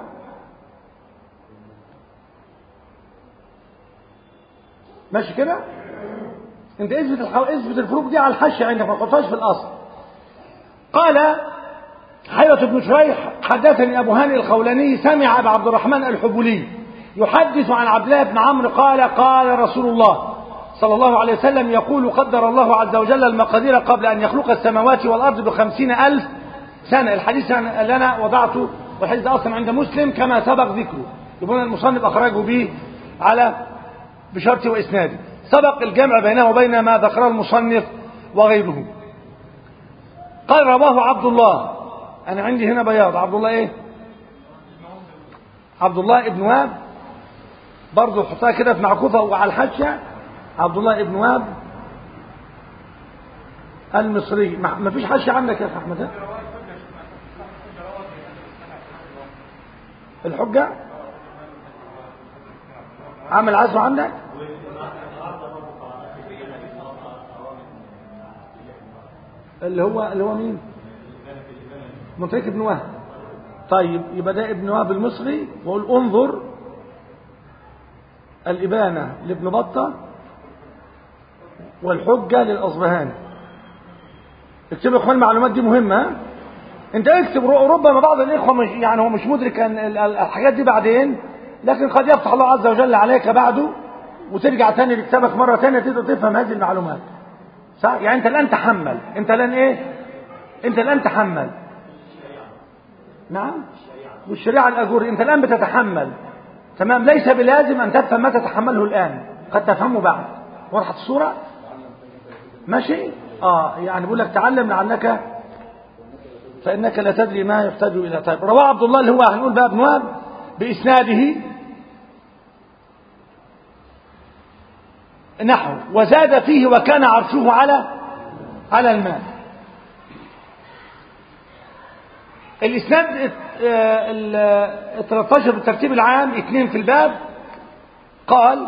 ماشي كده انت اثبت الحو... اثبت الفروق دي على الحشه عندك ما تحطهاش في الاصل قال حيوة بن شريح حدثني ابو هاني الخولاني سمع ابا عبد الرحمن الحبولي يحدث عن عبد الله بن عمرو قال قال رسول الله صلى الله عليه وسلم يقول قدر الله عز وجل المقادير قبل أن يخلق السماوات والأرض بخمسين ألف سنة الحديث اللي أنا وضعته والحديث ده أصلا عند مسلم كما سبق ذكره يقول المصنف أخرجه به على بشرط وإسناده سبق الجمع بينه وبين ما ذكره المصنف وغيره قال رواه عبد الله أنا عندي هنا بياض عبد الله إيه عبد الله ابن واب برضه حطها كده في معكوفة وعلى الحاشية عبد الله ابن واب المصري ما فيش حاشية عندك يا أخي أحمد الحجة عامل عزم عندك اللي هو اللي هو مين منطقة ابن وهب طيب يبقى ده ابن وهب المصري واقول انظر الإبانة لابن بطة والحجة للأصبهاني اكتبوا يا اخوان المعلومات دي مهمة انت اكتب ربما بعض الإخوة مش يعني هو مش مدرك الحاجات دي بعدين لكن قد يفتح الله عز وجل عليك بعده وترجع تاني لكتابك مرة تانية تقدر تفهم هذه المعلومات صح؟ يعني انت الآن تحمل انت الآن ايه انت الآن تحمل نعم والشريعة الأجوري انت الآن بتتحمل تمام ليس بلازم أن تفهم ما تتحمله الآن قد تفهمه بعد وضحت الصورة ماشي اه يعني بيقول لك تعلم لعلك فإنك لا تدري ما يحتاج إلى طيب رواه عبد الله اللي هو هنقول بقى ابن وهب بإسناده نحو وزاد فيه وكان عرشه على على الماء الإسناد ال 13 بالترتيب العام اثنين في الباب قال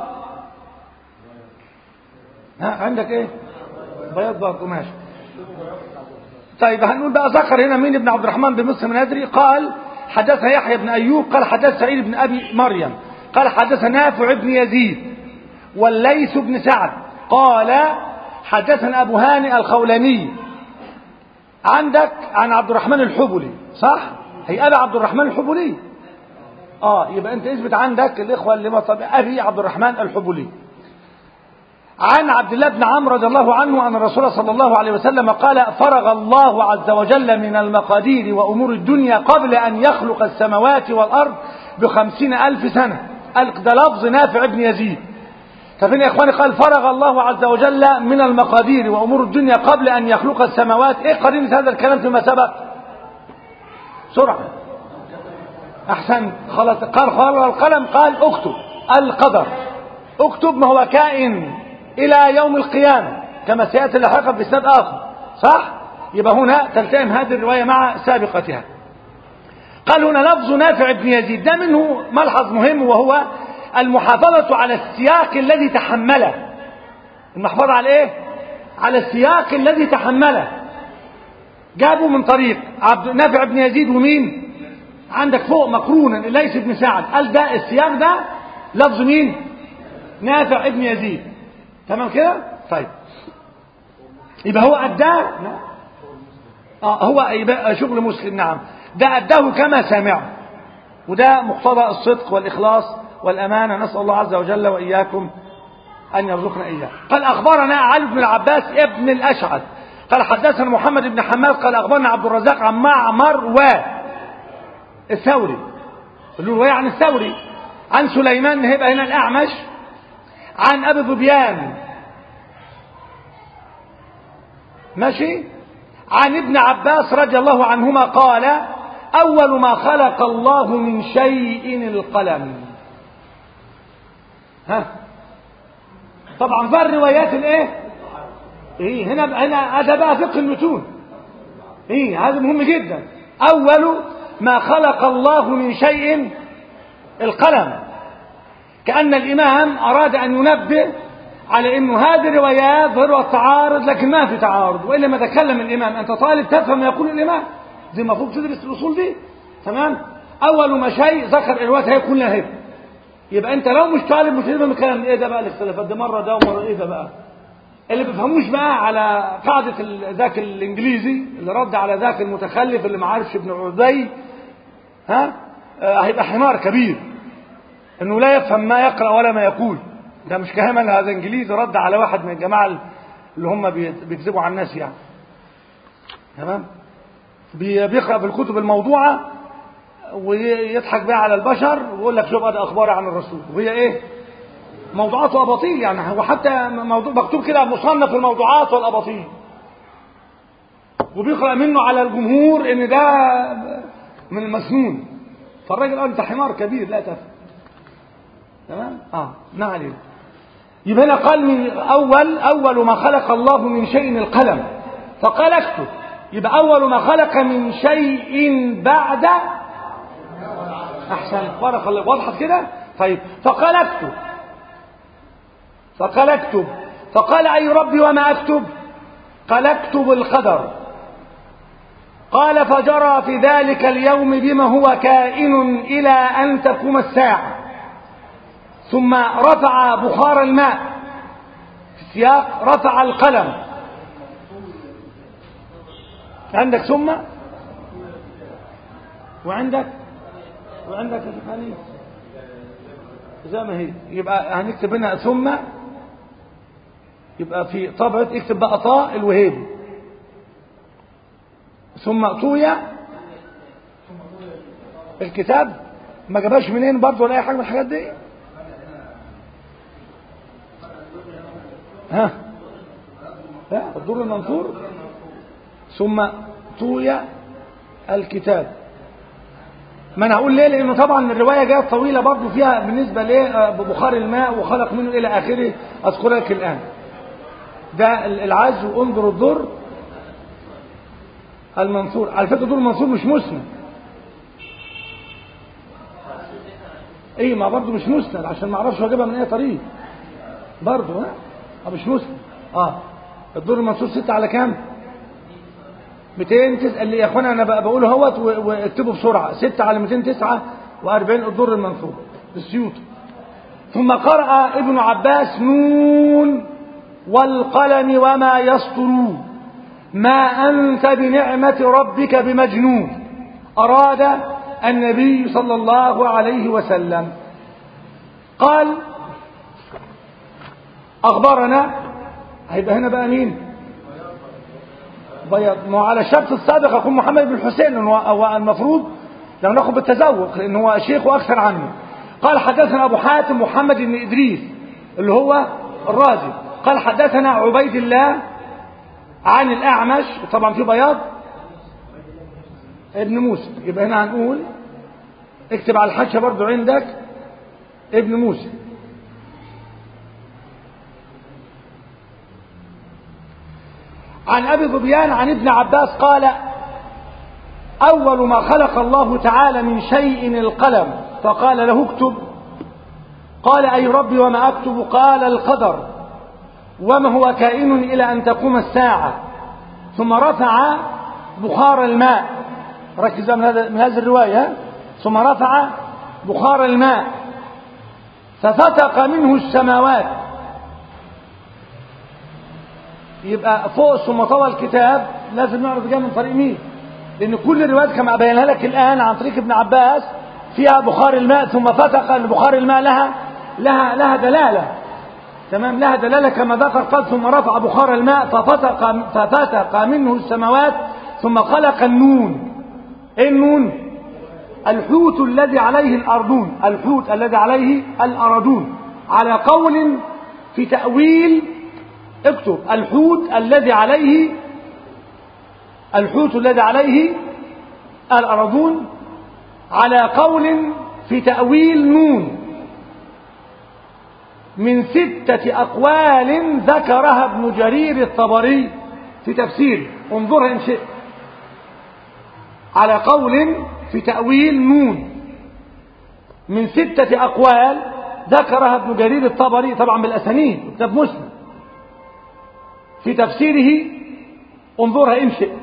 ها عندك ايه بياض برضه ماشي طيب هنقول بقى ذكر هنا مين ابن عبد الرحمن بن مسلم الندري قال حدثنا يحيى بن ايوب قال حدث سعيد بن ابي مريم قال حدث نافع بن يزيد والليث بن سعد قال حدثنا ابو هانئ الخولاني عندك عن عبد الرحمن الحبلي صح هي ابي عبد الرحمن الحبلي اه يبقى انت اثبت عندك الاخوه اللي ما طب ابي عبد الرحمن الحبلي عن عبد الله بن عمرو رضي الله عنه أن الرسول صلى الله عليه وسلم قال فرغ الله عز وجل من المقادير وأمور الدنيا قبل أن يخلق السماوات والأرض بخمسين ألف سنة ده لفظ نافع بن يزيد ففين يا إخواني قال فرغ الله عز وجل من المقادير وأمور الدنيا قبل أن يخلق السماوات إيه قرينة هذا الكلام فيما سبق سرعة أحسن خلاص قال خلق القلم قال اكتب القدر اكتب ما هو كائن إلى يوم القيامة كما سيأتي لاحقا في سنة آخر صح؟ يبقى هنا تلتئم هذه الرواية مع سابقتها قال هنا لفظ نافع بن يزيد ده منه ملحظ مهم وهو المحافظة على السياق الذي تحمله المحفظة على ايه على السياق الذي تحمله جابوا من طريق عبد نافع بن يزيد ومين عندك فوق مقرونا ليس بن سعد قال ده السياق ده لفظ مين نافع ابن يزيد تمام كده طيب يبقى هو أداه آه هو يبقى شغل مسلم نعم ده أداه كما سمع وده مقتضى الصدق والإخلاص والأمانة نسأل الله عز وجل وإياكم أن يرزقنا إياه قال أخبرنا علي بن العباس ابن الأشعث قال حدثنا محمد بن حماد قال أخبرنا عبد الرزاق عن معمر و الثوري الرواية عن الثوري عن سليمان هيبقى هنا الأعمش عن أبي ظبيان ماشي عن ابن عباس رضي الله عنهما قال أول ما خلق الله من شيء القلم ها طبعا بقى الروايات الايه ايه هنا هنا هذا بقى فقه المتون ايه هذا مهم جدا اول ما خلق الله من شيء القلم كأن الإمام أراد أن ينبه على أنه هذه الروايات ظهرها التعارض لكن ما في تعارض وإلا ما تكلم الإمام أنت طالب تفهم ما يقول الإمام زي ما المفروض تدرس الأصول دي تمام أول ما شيء ذكر الروايات هي كلها هيك يبقى أنت لو مش طالب مش هتفهم الكلام إيه ده بقى الاختلافات ده مرة ده ومرة إيه ده بقى اللي بيفهموش بقى على قاعدة ذاك الإنجليزي اللي رد على ذاك المتخلف اللي ما عارفش ابن عبي ها آه هيبقى حمار كبير انه لا يفهم ما يقرا ولا ما يقول ده مش كهما هذا انجليزي رد على واحد من الجماعه اللي هم بيكذبوا على الناس يعني تمام بيقرا في الكتب الموضوعه ويضحك بقى على البشر ويقول لك شوف هذا اخبار عن الرسول وهي ايه موضوعات واباطيل يعني هو حتى موضوع مكتوب كده مصنف الموضوعات والاباطيل وبيقرا منه على الجمهور ان ده من المسنون فالراجل قال انت حمار كبير لا تفهم تمام اه ما علينا يبقى هنا قال من اول اول ما خلق الله من شيء القلم فقال اكتب يبقى اول ما خلق من شيء بعد احسن بارك الله وضحت كده طيب فقال اكتب فقال اكتب فقال اي ربي وما اكتب قال اكتب القدر قال فجرى في ذلك اليوم بما هو كائن إلى أن تقوم الساعة ثم رفع بخار الماء في السياق رفع القلم عندك ثم وعندك وعندك يعني زي ما هي يبقى هنكتب هنا ثم يبقى في طبعة اكتب بقى طاء الوهيبي ثم طوية الكتاب ما جابهاش منين برضه ولا اي حاجه من الحاجات دي ها ها الدور المنثور ثم طوية الكتاب ما انا هقول ليه لانه طبعا الروايه جايه طويله برضه فيها بالنسبه ليه ببخار الماء وخلق منه الى اخره اذكر لك الان ده العز وانظر الضر المنصور على فكره دول المنصور مش مسند ايه ما برضه مش مسند عشان ما اعرفش اجيبها من اي طريق برضه ها اه مش مسند اه الدور المنصور ستة على كام 200 تسأل لي يا اخوانا انا بقوله اهوت واكتبوا بسرعه 6 على 249 الدور المنصور السيوطي ثم قرأ ابن عباس نون والقلم وما يسطرون ما أنت بنعمة ربك بمجنون أراد النبي صلى الله عليه وسلم قال أخبرنا هيبقى هنا بقى مين بيض ما على الشرط السابق يكون محمد بن حسين هو المفروض لو ناخد بالتذوق لأنه هو شيخ وأكثر عنه قال حدثنا أبو حاتم محمد بن إدريس اللي هو الرازي قال حدثنا عبيد الله عن الأعمش طبعا في بياض ابن موسى يبقى هنا هنقول اكتب على الحاشية برضو عندك ابن موسى عن أبي ظبيان عن ابن عباس قال أول ما خلق الله تعالى من شيء القلم فقال له اكتب قال أي ربي وما أكتب قال القدر وما هو كائن إلى أن تقوم الساعة ثم رفع بخار الماء ركز من هذا من هذه الرواية ثم رفع بخار الماء ففتق منه السماوات يبقى فوق ثم طوى الكتاب لازم نعرف جاء من طريق مين لأن كل الروايات كما أبينها لك الآن عن طريق ابن عباس فيها بخار الماء ثم فتق أن بخار الماء لها لها لها دلالة تمام لها دلالة كما ذكر قال ثم رفع بخار الماء ففتق ففتق منه السماوات ثم خلق النون ايه النون الحوت الذي عليه الأرضون الحوت الذي عليه الأرضون على قول في تأويل اكتب الحوت الذي عليه الحوت الذي عليه الأرضون على قول في تأويل نون من ستة أقوال ذكرها ابن جرير الطبري في تفسيره انظرها إن شئت على قول في تأويل نون من ستة أقوال ذكرها ابن جرير الطبري طبعا بالأسانيد كتاب مسلم في تفسيره انظرها إن شئت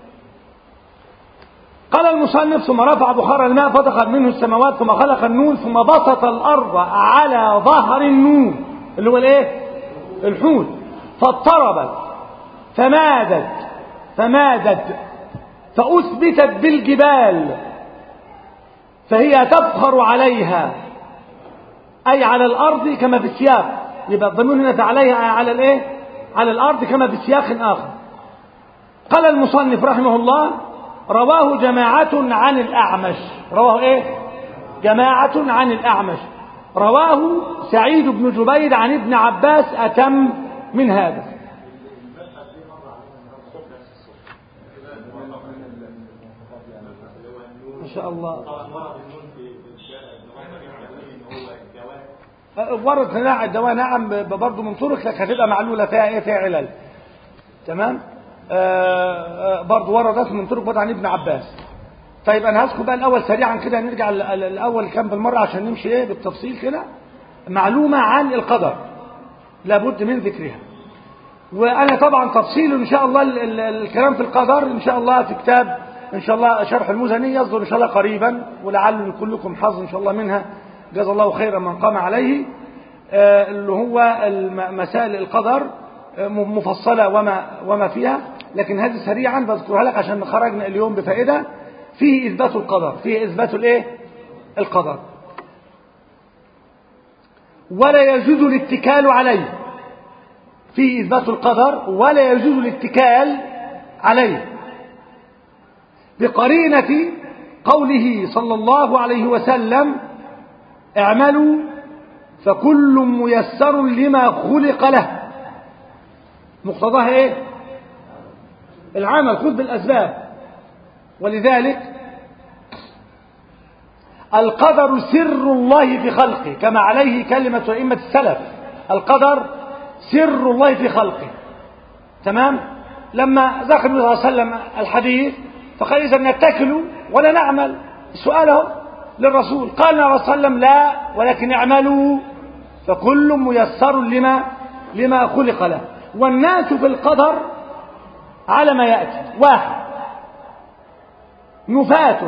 قال المصنف ثم رفع بخار الماء فتخت منه السماوات ثم خلق النون ثم بسط الأرض على ظهر النون اللي هو الايه الحوت فاضطربت فمادت فمادت فأثبتت بالجبال فهي تفخر عليها أي على الأرض كما في السياق يبقى الضمير هنا عليها على الايه على الأرض كما في سياق آخر قال المصنف رحمه الله رواه جماعة عن الأعمش رواه إيه جماعة عن الأعمش رواه سعيد بن جبير عن ابن عباس أتم من هذا ما شاء الله ورد نوع الدواء نعم برضه من طرق لك هتبقى معلولة فيها ايه فيها علل تمام آه برضه وردت من طرق برضه عن ابن عباس طيب انا هذكر بقى الاول سريعا كده نرجع الاول كام بالمره عشان نمشي ايه بالتفصيل كده معلومه عن القدر لابد من ذكرها وانا طبعا تفصيل ان شاء الله الكلام في القدر ان شاء الله في كتاب ان شاء الله شرح المزني يصدر ان شاء الله قريبا ولعل لكلكم حظ ان شاء الله منها جزا الله خيرا من قام عليه آه اللي هو مسائل القدر مفصلة وما, وما فيها لكن هذه سريعا بذكرها لك عشان خرجنا اليوم بفائدة فيه إثبات القدر فيه إثبات الإيه؟ القدر ولا يجوز الاتكال عليه فيه إثبات القدر ولا يجوز الاتكال عليه بقرينة قوله صلى الله عليه وسلم اعملوا فكل ميسر لما خلق له مقتضاها ايه العمل خذ بالاسباب ولذلك القدر سر الله في خلقه كما عليه كلمة أئمة السلف القدر سر الله في خلقه تمام لما ذكر النبي صلى الله عليه وسلم الحديث فقال إذا نتكل ولا نعمل سؤاله للرسول قال النبي صلى الله عليه وسلم لا ولكن اعملوا فكل ميسر لما لما خلق له والناس في القدر على ما يأتي واحد نفاة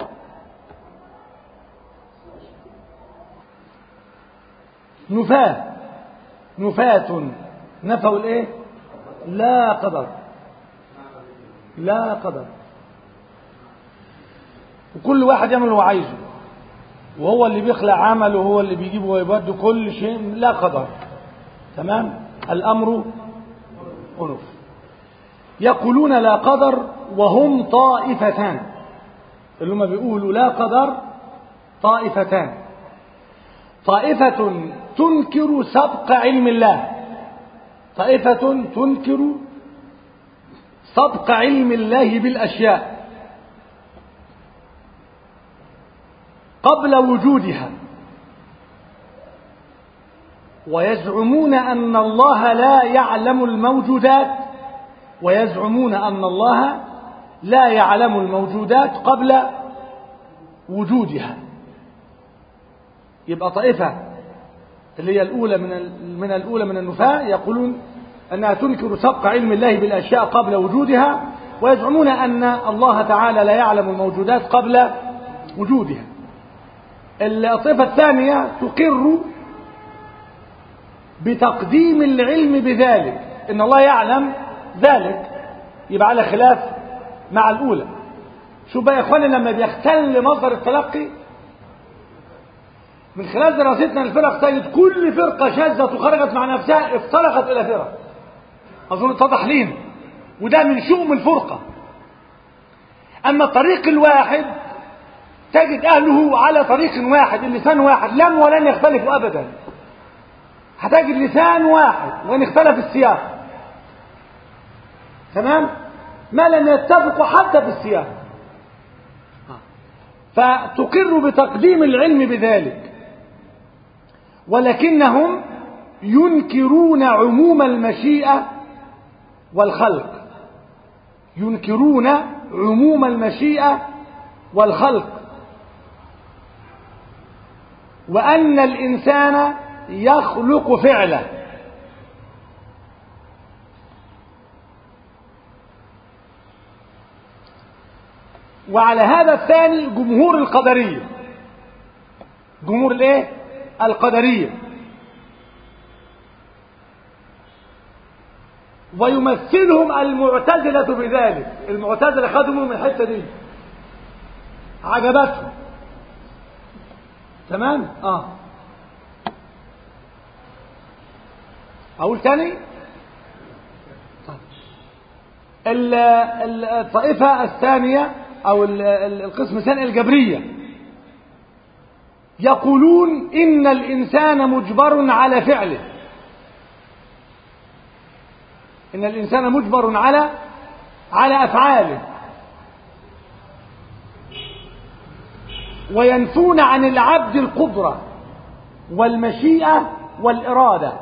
نفاة نفاة نفوا الايه لا قدر لا قدر وكل واحد يعمل اللي هو عايزه وهو اللي بيخلق عمله وهو اللي بيجيب ويبد كل شيء لا قدر تمام الأمر أنف يقولون لا قدر وهم طائفتان اللي هم بيقولوا لا قدر طائفتان طائفة تنكر سبق علم الله طائفة تنكر سبق علم الله بالأشياء قبل وجودها ويزعمون أن الله لا يعلم الموجودات ويزعمون أن الله لا يعلم الموجودات قبل وجودها يبقى طائفة اللي هي الأولى من ال- من الأولى من النفاة يقولون أنها تنكر سبق علم الله بالأشياء قبل وجودها ويزعمون أن الله تعالى لا يعلم الموجودات قبل وجودها الطائفة الثانية تقر بتقديم العلم بذلك إن الله يعلم ذلك يبقى على خلاف مع الأولى شوف بقى يا إخواني لما بيختل مصدر التلقي من خلال دراستنا الفرق تجد كل فرقة شاذة خرجت مع نفسها افترقت إلى فرق أظن اتضح لينا وده من شؤم الفرقة أما الطريق الواحد تجد أهله على طريق واحد اللسان واحد لم ولن يختلفوا أبدا هتجد لسان واحد وإن اختلف السياق تمام ما لم يتفقوا حتى في السياق فتقر بتقديم العلم بذلك ولكنهم ينكرون عموم المشيئة والخلق ينكرون عموم المشيئة والخلق وأن الإنسان يخلق فعله وعلى هذا الثاني جمهور القدرية جمهور الايه القدرية ويمثلهم المعتزلة بذلك المعتزلة خدوا منهم الحتة دي عجبتهم تمام اه اقول تاني طيب. ال- ال- الطائفة الثانية او ال- ال- القسم الثاني الجبرية يقولون ان الانسان مجبر على فعله ان الانسان مجبر على على افعاله وينفون عن العبد القدرة والمشيئة والإرادة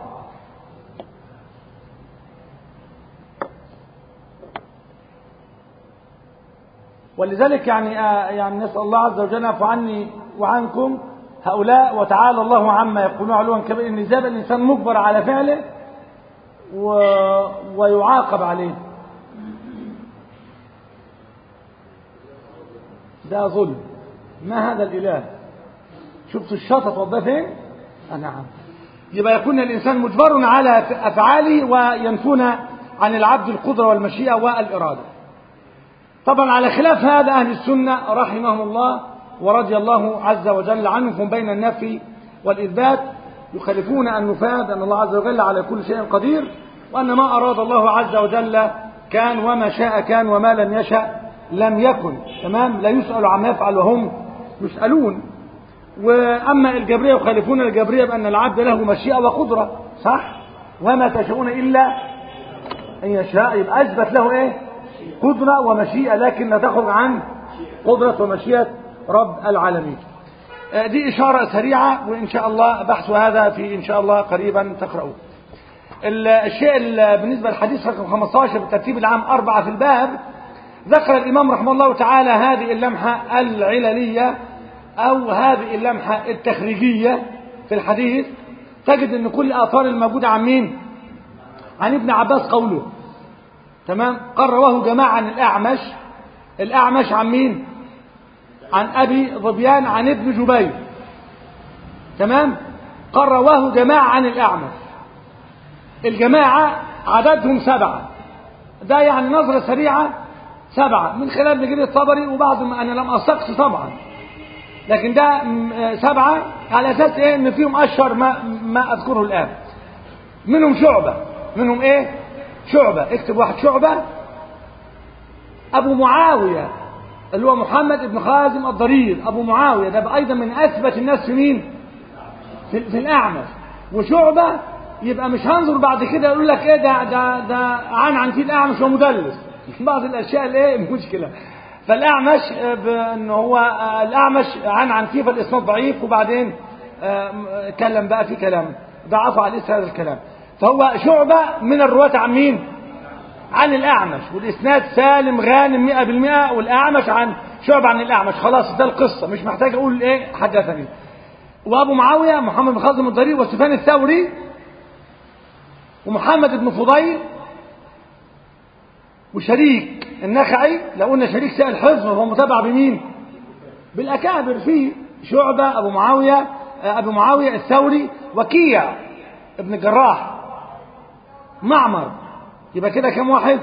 ولذلك يعني آه يعني نسأل الله عز وجل يعفو عني وعنكم هؤلاء وتعالى الله عما يقولون علوا كبير ان ازاي الانسان مجبر على فعله و... ويعاقب عليه ده ظلم ما هذا الاله شفت الشطط وضع فين آه نعم يبقى يكون الانسان مجبر على افعاله وينفون عن العبد القدره والمشيئه والاراده طبعا على خلاف هذا أهل السنة رحمهم الله ورضي الله عز وجل عنهم بين النفي والإثبات يخالفون النفاة أن الله عز وجل على كل شيء قدير وأن ما أراد الله عز وجل كان وما شاء كان وما لم يشأ لم يكن تمام لا يسأل عما يفعل وهم يسألون وأما الجبرية يخالفون الجبرية بأن العبد له مشيئة وقدرة صح وما تشاءون إلا أن يشاء يبقى أثبت له إيه قدرة ومشيئة لكن لا تخرج عن قدرة ومشيئة رب العالمين دي إشارة سريعة وإن شاء الله بحث هذا في إن شاء الله قريبا تقرأوه الشيء بالنسبة للحديث رقم 15 بالترتيب العام أربعة في الباب ذكر الإمام رحمه الله تعالى هذه اللمحة العللية أو هذه اللمحة التخريجية في الحديث تجد أن كل الآثار الموجودة عن مين؟ عن ابن عباس قوله تمام قال رواه جماعة عن الأعمش الأعمش عن مين عن أبي ظبيان عن ابن جبير تمام قال رواه جماعة عن الأعمش الجماعة عددهم سبعة ده يعني نظرة سريعة سبعة من خلال ابن جرير الطبري وبعض ما أنا لم أستقصي طبعا لكن ده سبعة على أساس إيه إن فيهم أشهر ما ما أذكره الآن منهم شعبة منهم إيه شعبة اكتب واحد شعبة أبو معاوية اللي هو محمد بن خازم الضرير أبو معاوية ده أيضا من أثبت الناس في مين في, في الأعمش وشعبة يبقى مش هنظر بعد كده يقول لك ايه ده ده ده عن عن في الأعمش ومدلس بعض الأشياء اللي ايه مشكلة فالأعمش ان هو الأعمش عن عن فيه فالإسناد ضعيف وبعدين اتكلم بقى في كلام ضعف عليه هذا الكلام فهو شعبة من الرواة عن مين عن الأعمش والإسناد سالم غانم مئة بالمئة والأعمش عن شعبة عن الأعمش خلاص ده القصة مش محتاج أقول إيه حدثني وابو معاويه محمد بن خازم الضرير وسفيان الثوري ومحمد بن فضيل وشريك النخعي لو قلنا شريك سائل حفظ وهو متابع بمين بالاكابر في شعبه ابو معاويه ابو معاويه الثوري وكيع ابن الجراح معمر يبقى كده كم واحد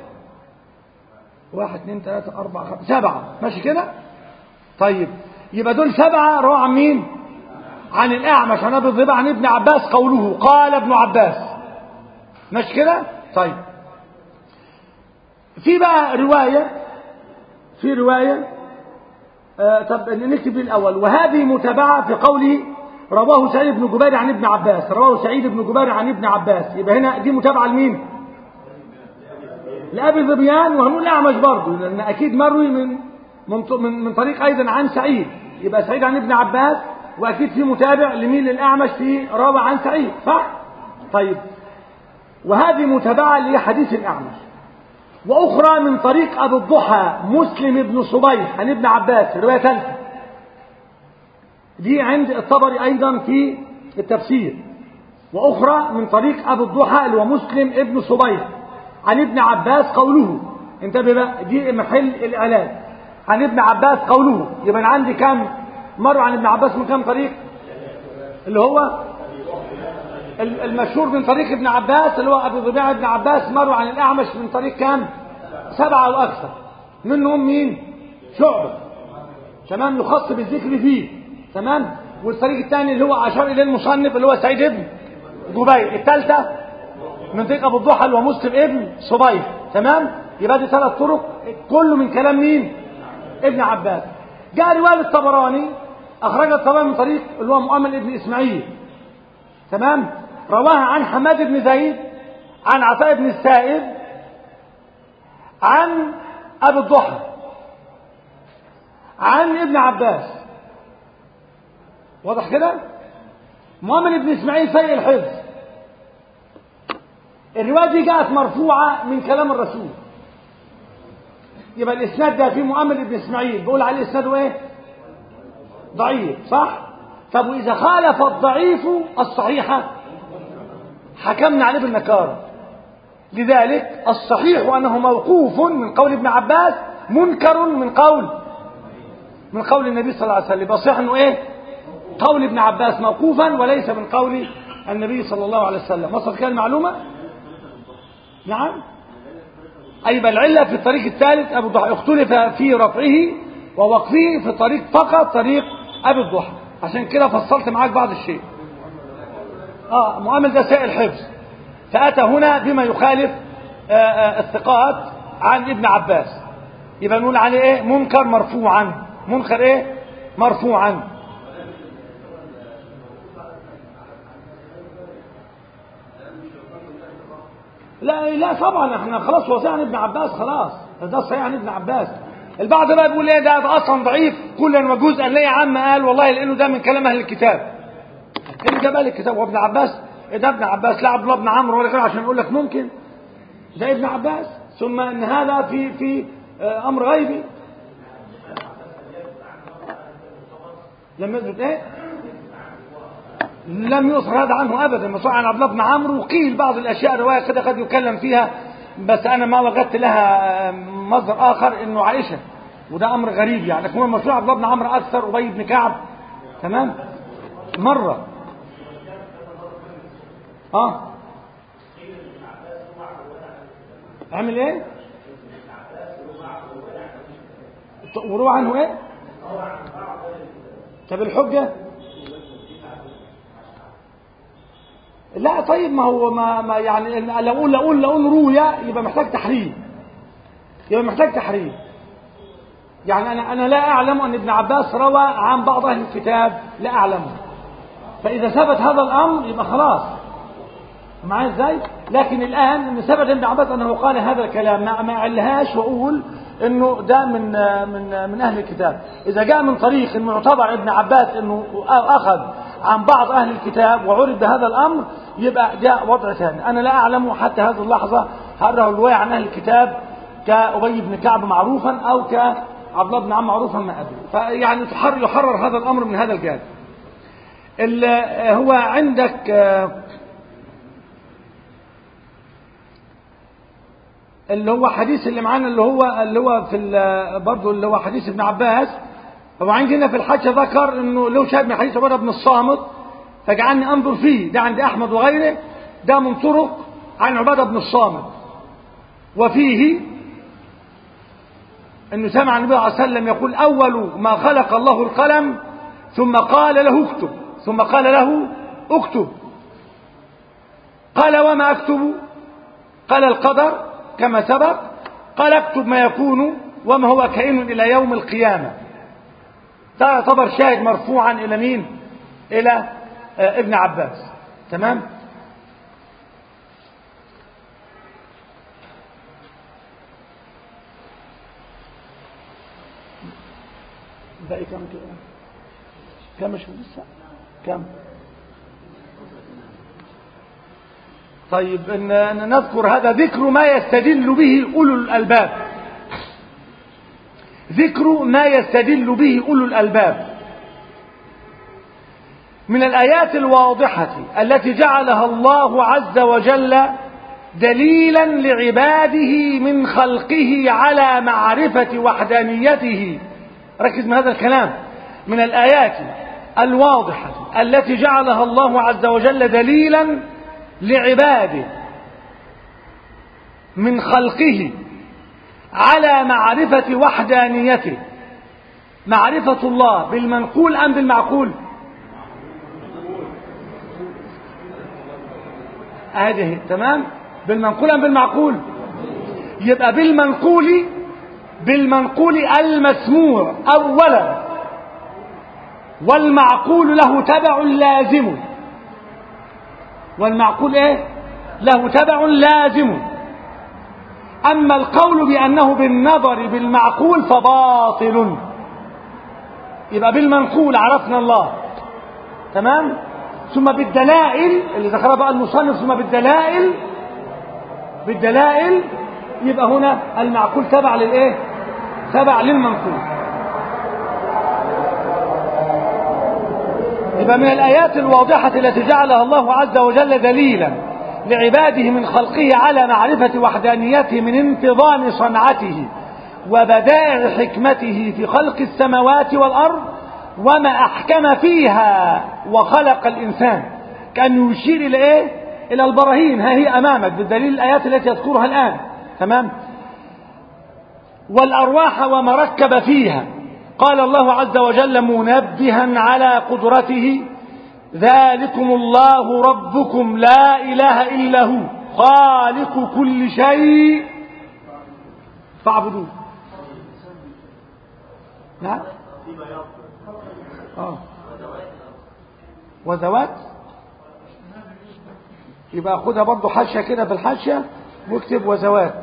واحد اثنين ثلاثة أربعة خمسة سبعة ماشي كده طيب يبقى دول سبعة روى عن مين عن الأعمش عن أبي الضبع عن ابن عباس قوله قال ابن عباس ماشي كده طيب في بقى رواية في رواية آه طب نكتب الأول وهذه متابعة في قوله رواه سعيد بن جبير عن ابن عباس رواه سعيد بن جبير عن ابن عباس يبقى هنا دي متابعة لمين لأبي ظبيان وهنقول الأعمش برضه لأن أكيد مروي من من من, من طريق أيضا عن سعيد يبقى سعيد عن ابن عباس وأكيد في متابع لمين للأعمش في راوي عن سعيد صح؟ طيب وهذه متابعة لحديث الأعمش وأخرى من طريق أبي الضحى مسلم بن صبيح عن ابن عباس رواية ثالثة دي عند الطبري أيضا في التفسير وأخرى من طريق أبي الضحى اللي هو مسلم ابن صبيح عن ابن عباس قوله انتبه بقى دي محل الإعلان عن ابن عباس قوله يبقى أنا عندي كام مرة عن ابن عباس من كام طريق اللي هو المشهور من طريق ابن عباس اللي هو أبي ضبيعة ابن عباس مروا عن الأعمش من طريق كام سبعة أو أكثر منهم مين شعبة تمام يخص بالذكر فيه تمام والطريق الثاني اللي هو أشار إليه المصنف اللي هو سعيد ابن جبير الثالثة من طريق أبو الضحى اللي هو مسلم ابن صبيح تمام يبقى دي ثلاث طرق كله من كلام مين ابن عباس جاء رواية الطبراني أخرج الطبراني من طريق اللي هو مؤمن ابن إسماعيل تمام رواها عن حماد بن زيد عن عطاء بن السائب عن أبي الضحى عن ابن عباس واضح كده مؤمن بن إسماعيل سيء الحفظ الرواية دي جاءت مرفوعة من كلام الرسول يبقى الإسناد ده في مؤمن بن إسماعيل بيقول عليه إسناده إيه ضعيف صح طب وإذا خالف الضعيف الصحيحة حكمنا عليه بالنكارة لذلك الصحيح أنه موقوف من قول ابن عباس منكر من قول من قول النبي صلى الله عليه وسلم يصح أنه إيه قول ابن عباس موقوفا وليس من قول النبي صلى الله عليه وسلم وصلت كده المعلومة نعم أي بل العلة في الطريق الثالث أبو الضحى اختلف في رفعه ووقفه في طريق فقط طريق أبي الضحى عشان كده فصلت معاك بعض الشيء آه مؤمل ده سائل حفظ فأتى هنا بما يخالف آآ آآ الثقات عن ابن عباس يبقى نقول عليه ايه منكر مرفوعا منكر ايه مرفوعا لا لا طبعا احنا خلاص وصينا عن ابن عباس خلاص ده صحيح عن ابن عباس البعض بقى بيقول ايه ده, ده اصلا ضعيف كلا وجزءا ليه يا عم قال والله لانه ده من كلام اهل الكتاب اللي جاب اهل الكتاب وابن عباس إيه ده ابن عباس لا عبد الله بن عمرو ولا غيره عشان اقول لك ممكن ده ابن عباس ثم ان هذا في في امر غيبي لم يثبت ايه لم يصر هذا عنه ابدا مصر عن عبد الله بن عمرو وقيل بعض الاشياء روايه كده قد يكلم فيها بس انا ما وجدت لها مصدر اخر انه عائشه وده امر غريب يعني لكن هو مشروع عبد الله بن عمرو اكثر ابي بن كعب تمام مره اه عمل ايه وروى عنه ايه طب الحجه لا طيب ما هو ما, ما يعني لو اقول لو اقول لو اقول روية يبقى محتاج تحريم يبقى محتاج تحريم يعني انا انا لا اعلم ان ابن عباس روى عن بعض اهل الكتاب لا اعلمه فاذا ثبت هذا الامر يبقى خلاص معايا ازاي لكن الان ان ثبت ابن عباس انه قال هذا الكلام ما ما اعلهاش واقول انه ده من من من اهل الكتاب اذا جاء من طريق انه يعتبر ابن عباس انه اخذ عن بعض اهل الكتاب وعرف بهذا الامر يبقى ده وضع ثاني انا لا اعلم حتى هذه اللحظه هل له روايه عن اهل الكتاب كابي بن كعب معروفا او كعبد الله بن عم معروفا ما ادري فيعني يحرر هذا الامر من هذا الجانب ال- هو عندك آه، اللي هو حديث اللي معانا اللي هو اللي هو في ال- برضه اللي هو حديث ابن عباس هو عندنا في الحج ذكر انه له شاهد من حديث عباده بن الصامت فجعلني انظر فيه ده عند احمد وغيره ده من طرق عن عباده بن الصامت وفيه انه سمع النبي صلى الله عليه وسلم يقول اول ما خلق الله القلم ثم قال له اكتب ثم قال له اكتب قال وما اكتب قال القدر كما سبق قال اكتب ما يكون وما هو كائن الى يوم القيامه ده يعتبر شاهد مرفوعا الى مين الى آه، ابن عباس تمام باقي كم كده كم مش لسه كم طيب ان إن نذكر هذا ذكر ما يستدل به اولو الالباب ذكر ما يستدل به اولو الالباب من الايات الواضحه التي جعلها الله عز وجل دليلا لعباده من خلقه على معرفه وحدانيته ركز من هذا الكلام من الايات الواضحه التي جعلها الله عز وجل دليلا لعباده من خلقه على معرفة وحدانيته معرفة الله بالمنقول أم بالمعقول هذه تمام بالمنقول أم بالمعقول يبقى بالمنقول بالمنقول المسموع أولا والمعقول له تبع لازم والمعقول ايه له تبع لازم اما القول بانه بالنظر بالمعقول فباطل يبقى بالمنقول عرفنا الله تمام ثم بالدلائل اللي ذكرها بقى المصنف ثم بالدلائل بالدلائل يبقى هنا المعقول تبع للايه تبع للمنقول يبقى من الآيات الواضحة التي جعلها الله عز وجل دليلا لعباده من خلقه على معرفة وحدانيته من انتظام صنعته وبدائع حكمته في خلق السماوات والأرض وما أحكم فيها وخلق الإنسان كأنه يشير إلى إيه؟ إلى البراهين ها هي أمامك بالدليل الآيات التي يذكرها الآن تمام والأرواح وما ركب فيها قال الله عز وجل منبها على قدرته ذلكم الله ربكم لا إله إلا هو خالق كل شيء فاعبدوه نعم آه. وذوات يبقى خدها برضو حاشية كده بالحاشية واكتب وذوات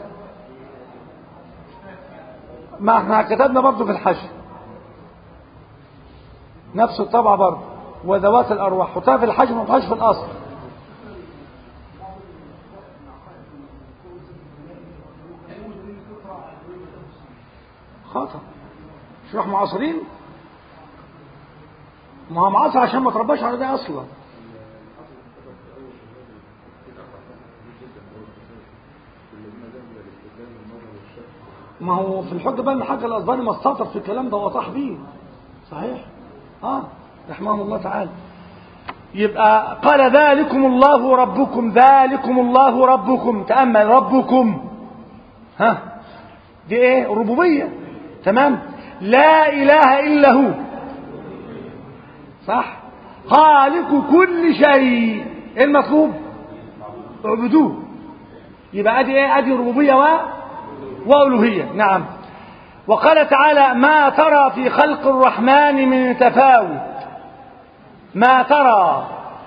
ما احنا كتبنا برضو في الحاشية نفس الطبعة برضه وذوات الأرواح حطها في الحجم ما تحطهاش في الأصل خطأ مش راح معاصرين ما هو معاصر عشان ما ترباش على ده أصلا ما هو في الحجة بقى الحاج الأصباني ما استطر في الكلام ده وطاح بيه صحيح اه رحمه الله تعالى يبقى قال ذلكم الله ربكم ذلكم الله ربكم تأمل ربكم ها دي ايه ربوبية تمام لا اله الا هو صح خالق كل شيء ايه المطلوب اعبدوه يبقى ادي ايه ادي ربوبية و والوهية نعم وقال تعالى ما ترى في خلق الرحمن من تفاوت ما ترى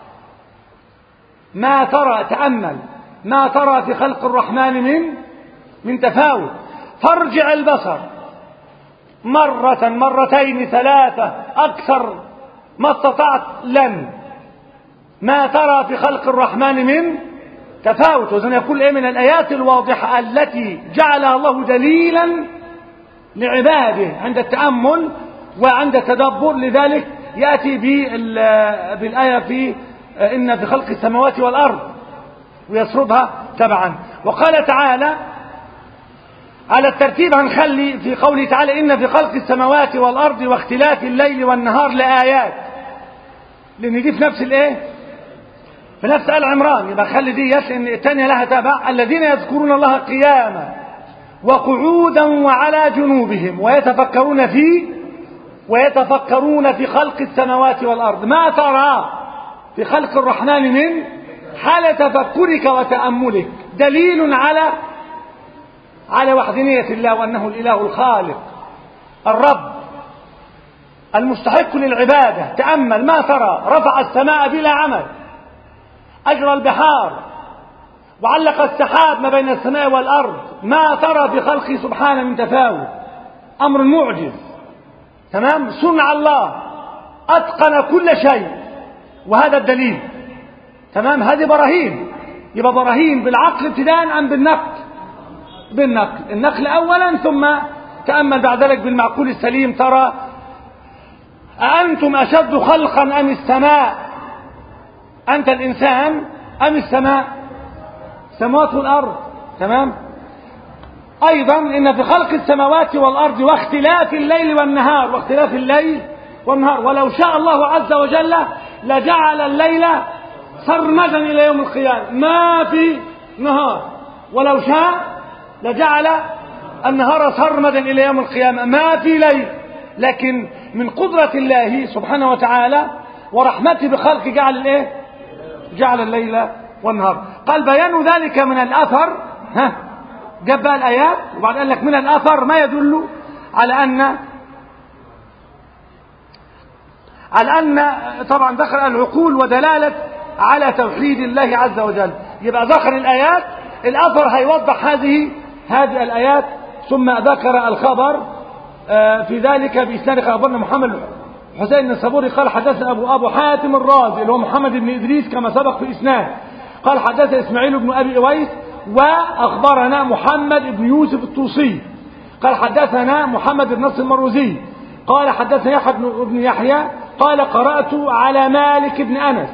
ما ترى تأمل ما ترى في خلق الرحمن من من تفاوت فارجع البصر مرة مرتين ثلاثة أكثر ما استطعت لن ما ترى في خلق الرحمن من تفاوت وزن يقول ايه من الآيات الواضحة التي جعلها الله دليلا لعباده عند التأمل وعند التدبر لذلك يأتي بال- بالآية في إن في خلق السماوات والأرض ويسردها تبعا وقال تعالى على الترتيب هنخلي في قوله تعالى إن في خلق السماوات والأرض واختلاف الليل والنهار لآيات لأن دي في نفس الإيه في نفس آل عمران يبقى خلي دي يس إن الثانية لها تبع الذين يذكرون الله قياما وقعودا وعلى جنوبهم ويتفكرون في ويتفكرون في خلق السماوات والأرض ما ترى في خلق الرحمن من حال تفكرك وتأملك دليل على على وحدانية الله وأنه الإله الخالق الرب المستحق للعبادة تأمل ما ترى رفع السماء بلا عمل أجرى البحار وعلق السحاب ما بين السماء والأرض ما ترى في خلقه سبحانه من تفاوت أمر معجز تمام صنع الله أتقن كل شيء وهذا الدليل تمام هذه براهين يبقى براهين بالعقل ابتداء أم بالنقل بالنقل النقل أولا ثم تأمل بعد ذلك بالمعقول السليم ترى أأنتم أشد خلقا أم السماء أنت الإنسان أم السماء سماوات والأرض تمام أيضا إن في خلق السماوات والأرض واختلاف الليل والنهار واختلاف الليل والنهار ولو شاء الله عز وجل لجعل الليل سرمدا إلى يوم القيامة ما في نهار ولو شاء لجعل النهار سرمدا إلى يوم القيامة ما في ليل لكن من قدرة الله سبحانه وتعالى ورحمته بخلق جعل الايه جعل الليل والنهار قال بيان ذلك من الأثر ها جاب بقى الآيات وبعد قال لك من الأثر ما يدل على أن على أن طبعا ذكر العقول ودلالة على توحيد الله عز وجل يبقى ذكر الآيات الأثر هيوضح هذه هذه الآيات ثم ذكر الخبر في ذلك بإسناد أخبرنا محمد حسين الصبوري قال حدثنا أبو أبو حاتم الرازي اللي هو محمد بن إدريس كما سبق في الإسناد قال حدثنا إسماعيل بن أبي أويس وأخبرنا محمد بن يوسف الطوسي قال حدثنا محمد بن نصر المروزي قال حدثنا يحيى بن يحيى قال قرأت على مالك بن أنس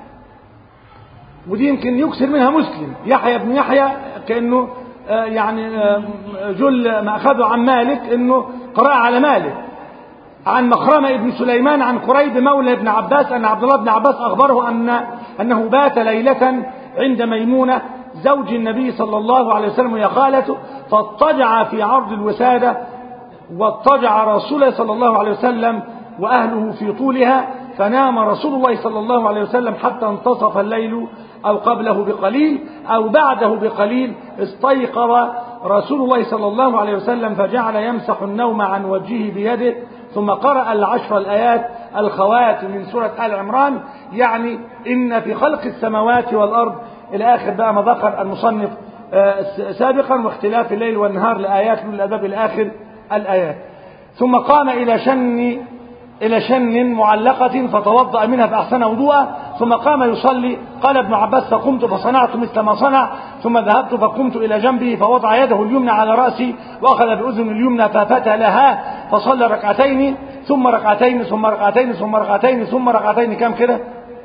ودي يمكن يكسر منها مسلم يحيى بن يحيى كأنه يعني جل ما أخذه عن مالك أنه قرأ على مالك عن مخرمة بن سليمان عن قريب مولى ابن عباس أن عبد الله بن عباس أخبره أن أنه بات ليلة عند ميمونة زوج النبي صلى الله عليه وسلم وهي خالته فاضطجع في عرض الوسادة واضطجع رسول الله صلى الله عليه وسلم وأهله في طولها فنام رسول الله صلى الله عليه وسلم حتى انتصف الليل أو قبله بقليل أو بعده بقليل استيقظ رسول الله صلى الله عليه وسلم فجعل يمسح النوم عن وجهه بيده ثم قرأ العشر الآيات الخواتم من سورة آل عمران يعني إن في خلق السماوات والأرض إلى آخر بقى ما ذكر المصنف سابقا واختلاف الليل والنهار لآيات من الأدب الآخر الآيات ثم قام إلى شن إلى شن معلقة فتوضأ منها فأحسن وضوءا ثم قام يصلي قال ابن عباس فقمت فصنعت مثل ما صنع ثم ذهبت فقمت إلى جنبه فوضع يده اليمنى على رأسي وأخذ بأذن اليمنى ففتلها فصلى ركعتين ثم ركعتين ثم ركعتين ثم ركعتين ثم ركعتين كم كده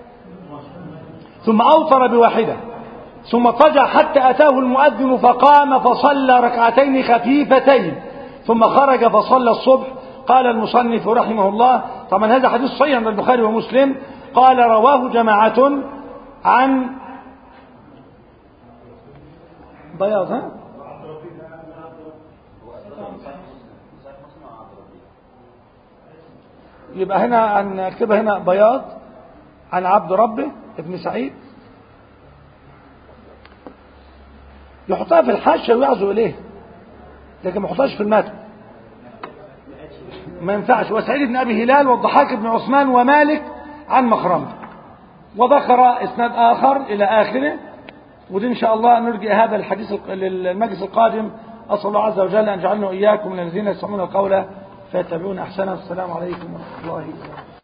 ثم أوتر بواحدة ثم اضطجع حتى أتاه المؤذن فقام فصلى ركعتين خفيفتين ثم خرج فصلى الصبح قال المصنف رحمه الله طبعا هذا حديث صحيح عند البخاري ومسلم قال رواه جماعة عن بياض ها يبقى هنا هنكتبها هنا بياض عن عبد ربه ابن سعيد يحطها في الحاشية ويعزو إليه لكن ما يحطهاش في المتن ما ينفعش وسعيد بن أبي هلال والضحاك بن عثمان ومالك عن مخرمة وذكر إسناد آخر إلى آخره ودي إن شاء الله نرجع هذا الحديث للمجلس القادم أسأل الله عز وجل أن يجعلنا إياكم من الذين يسمعون القول فيتبعون أحسنه السلام عليكم ورحمة الله وبركاته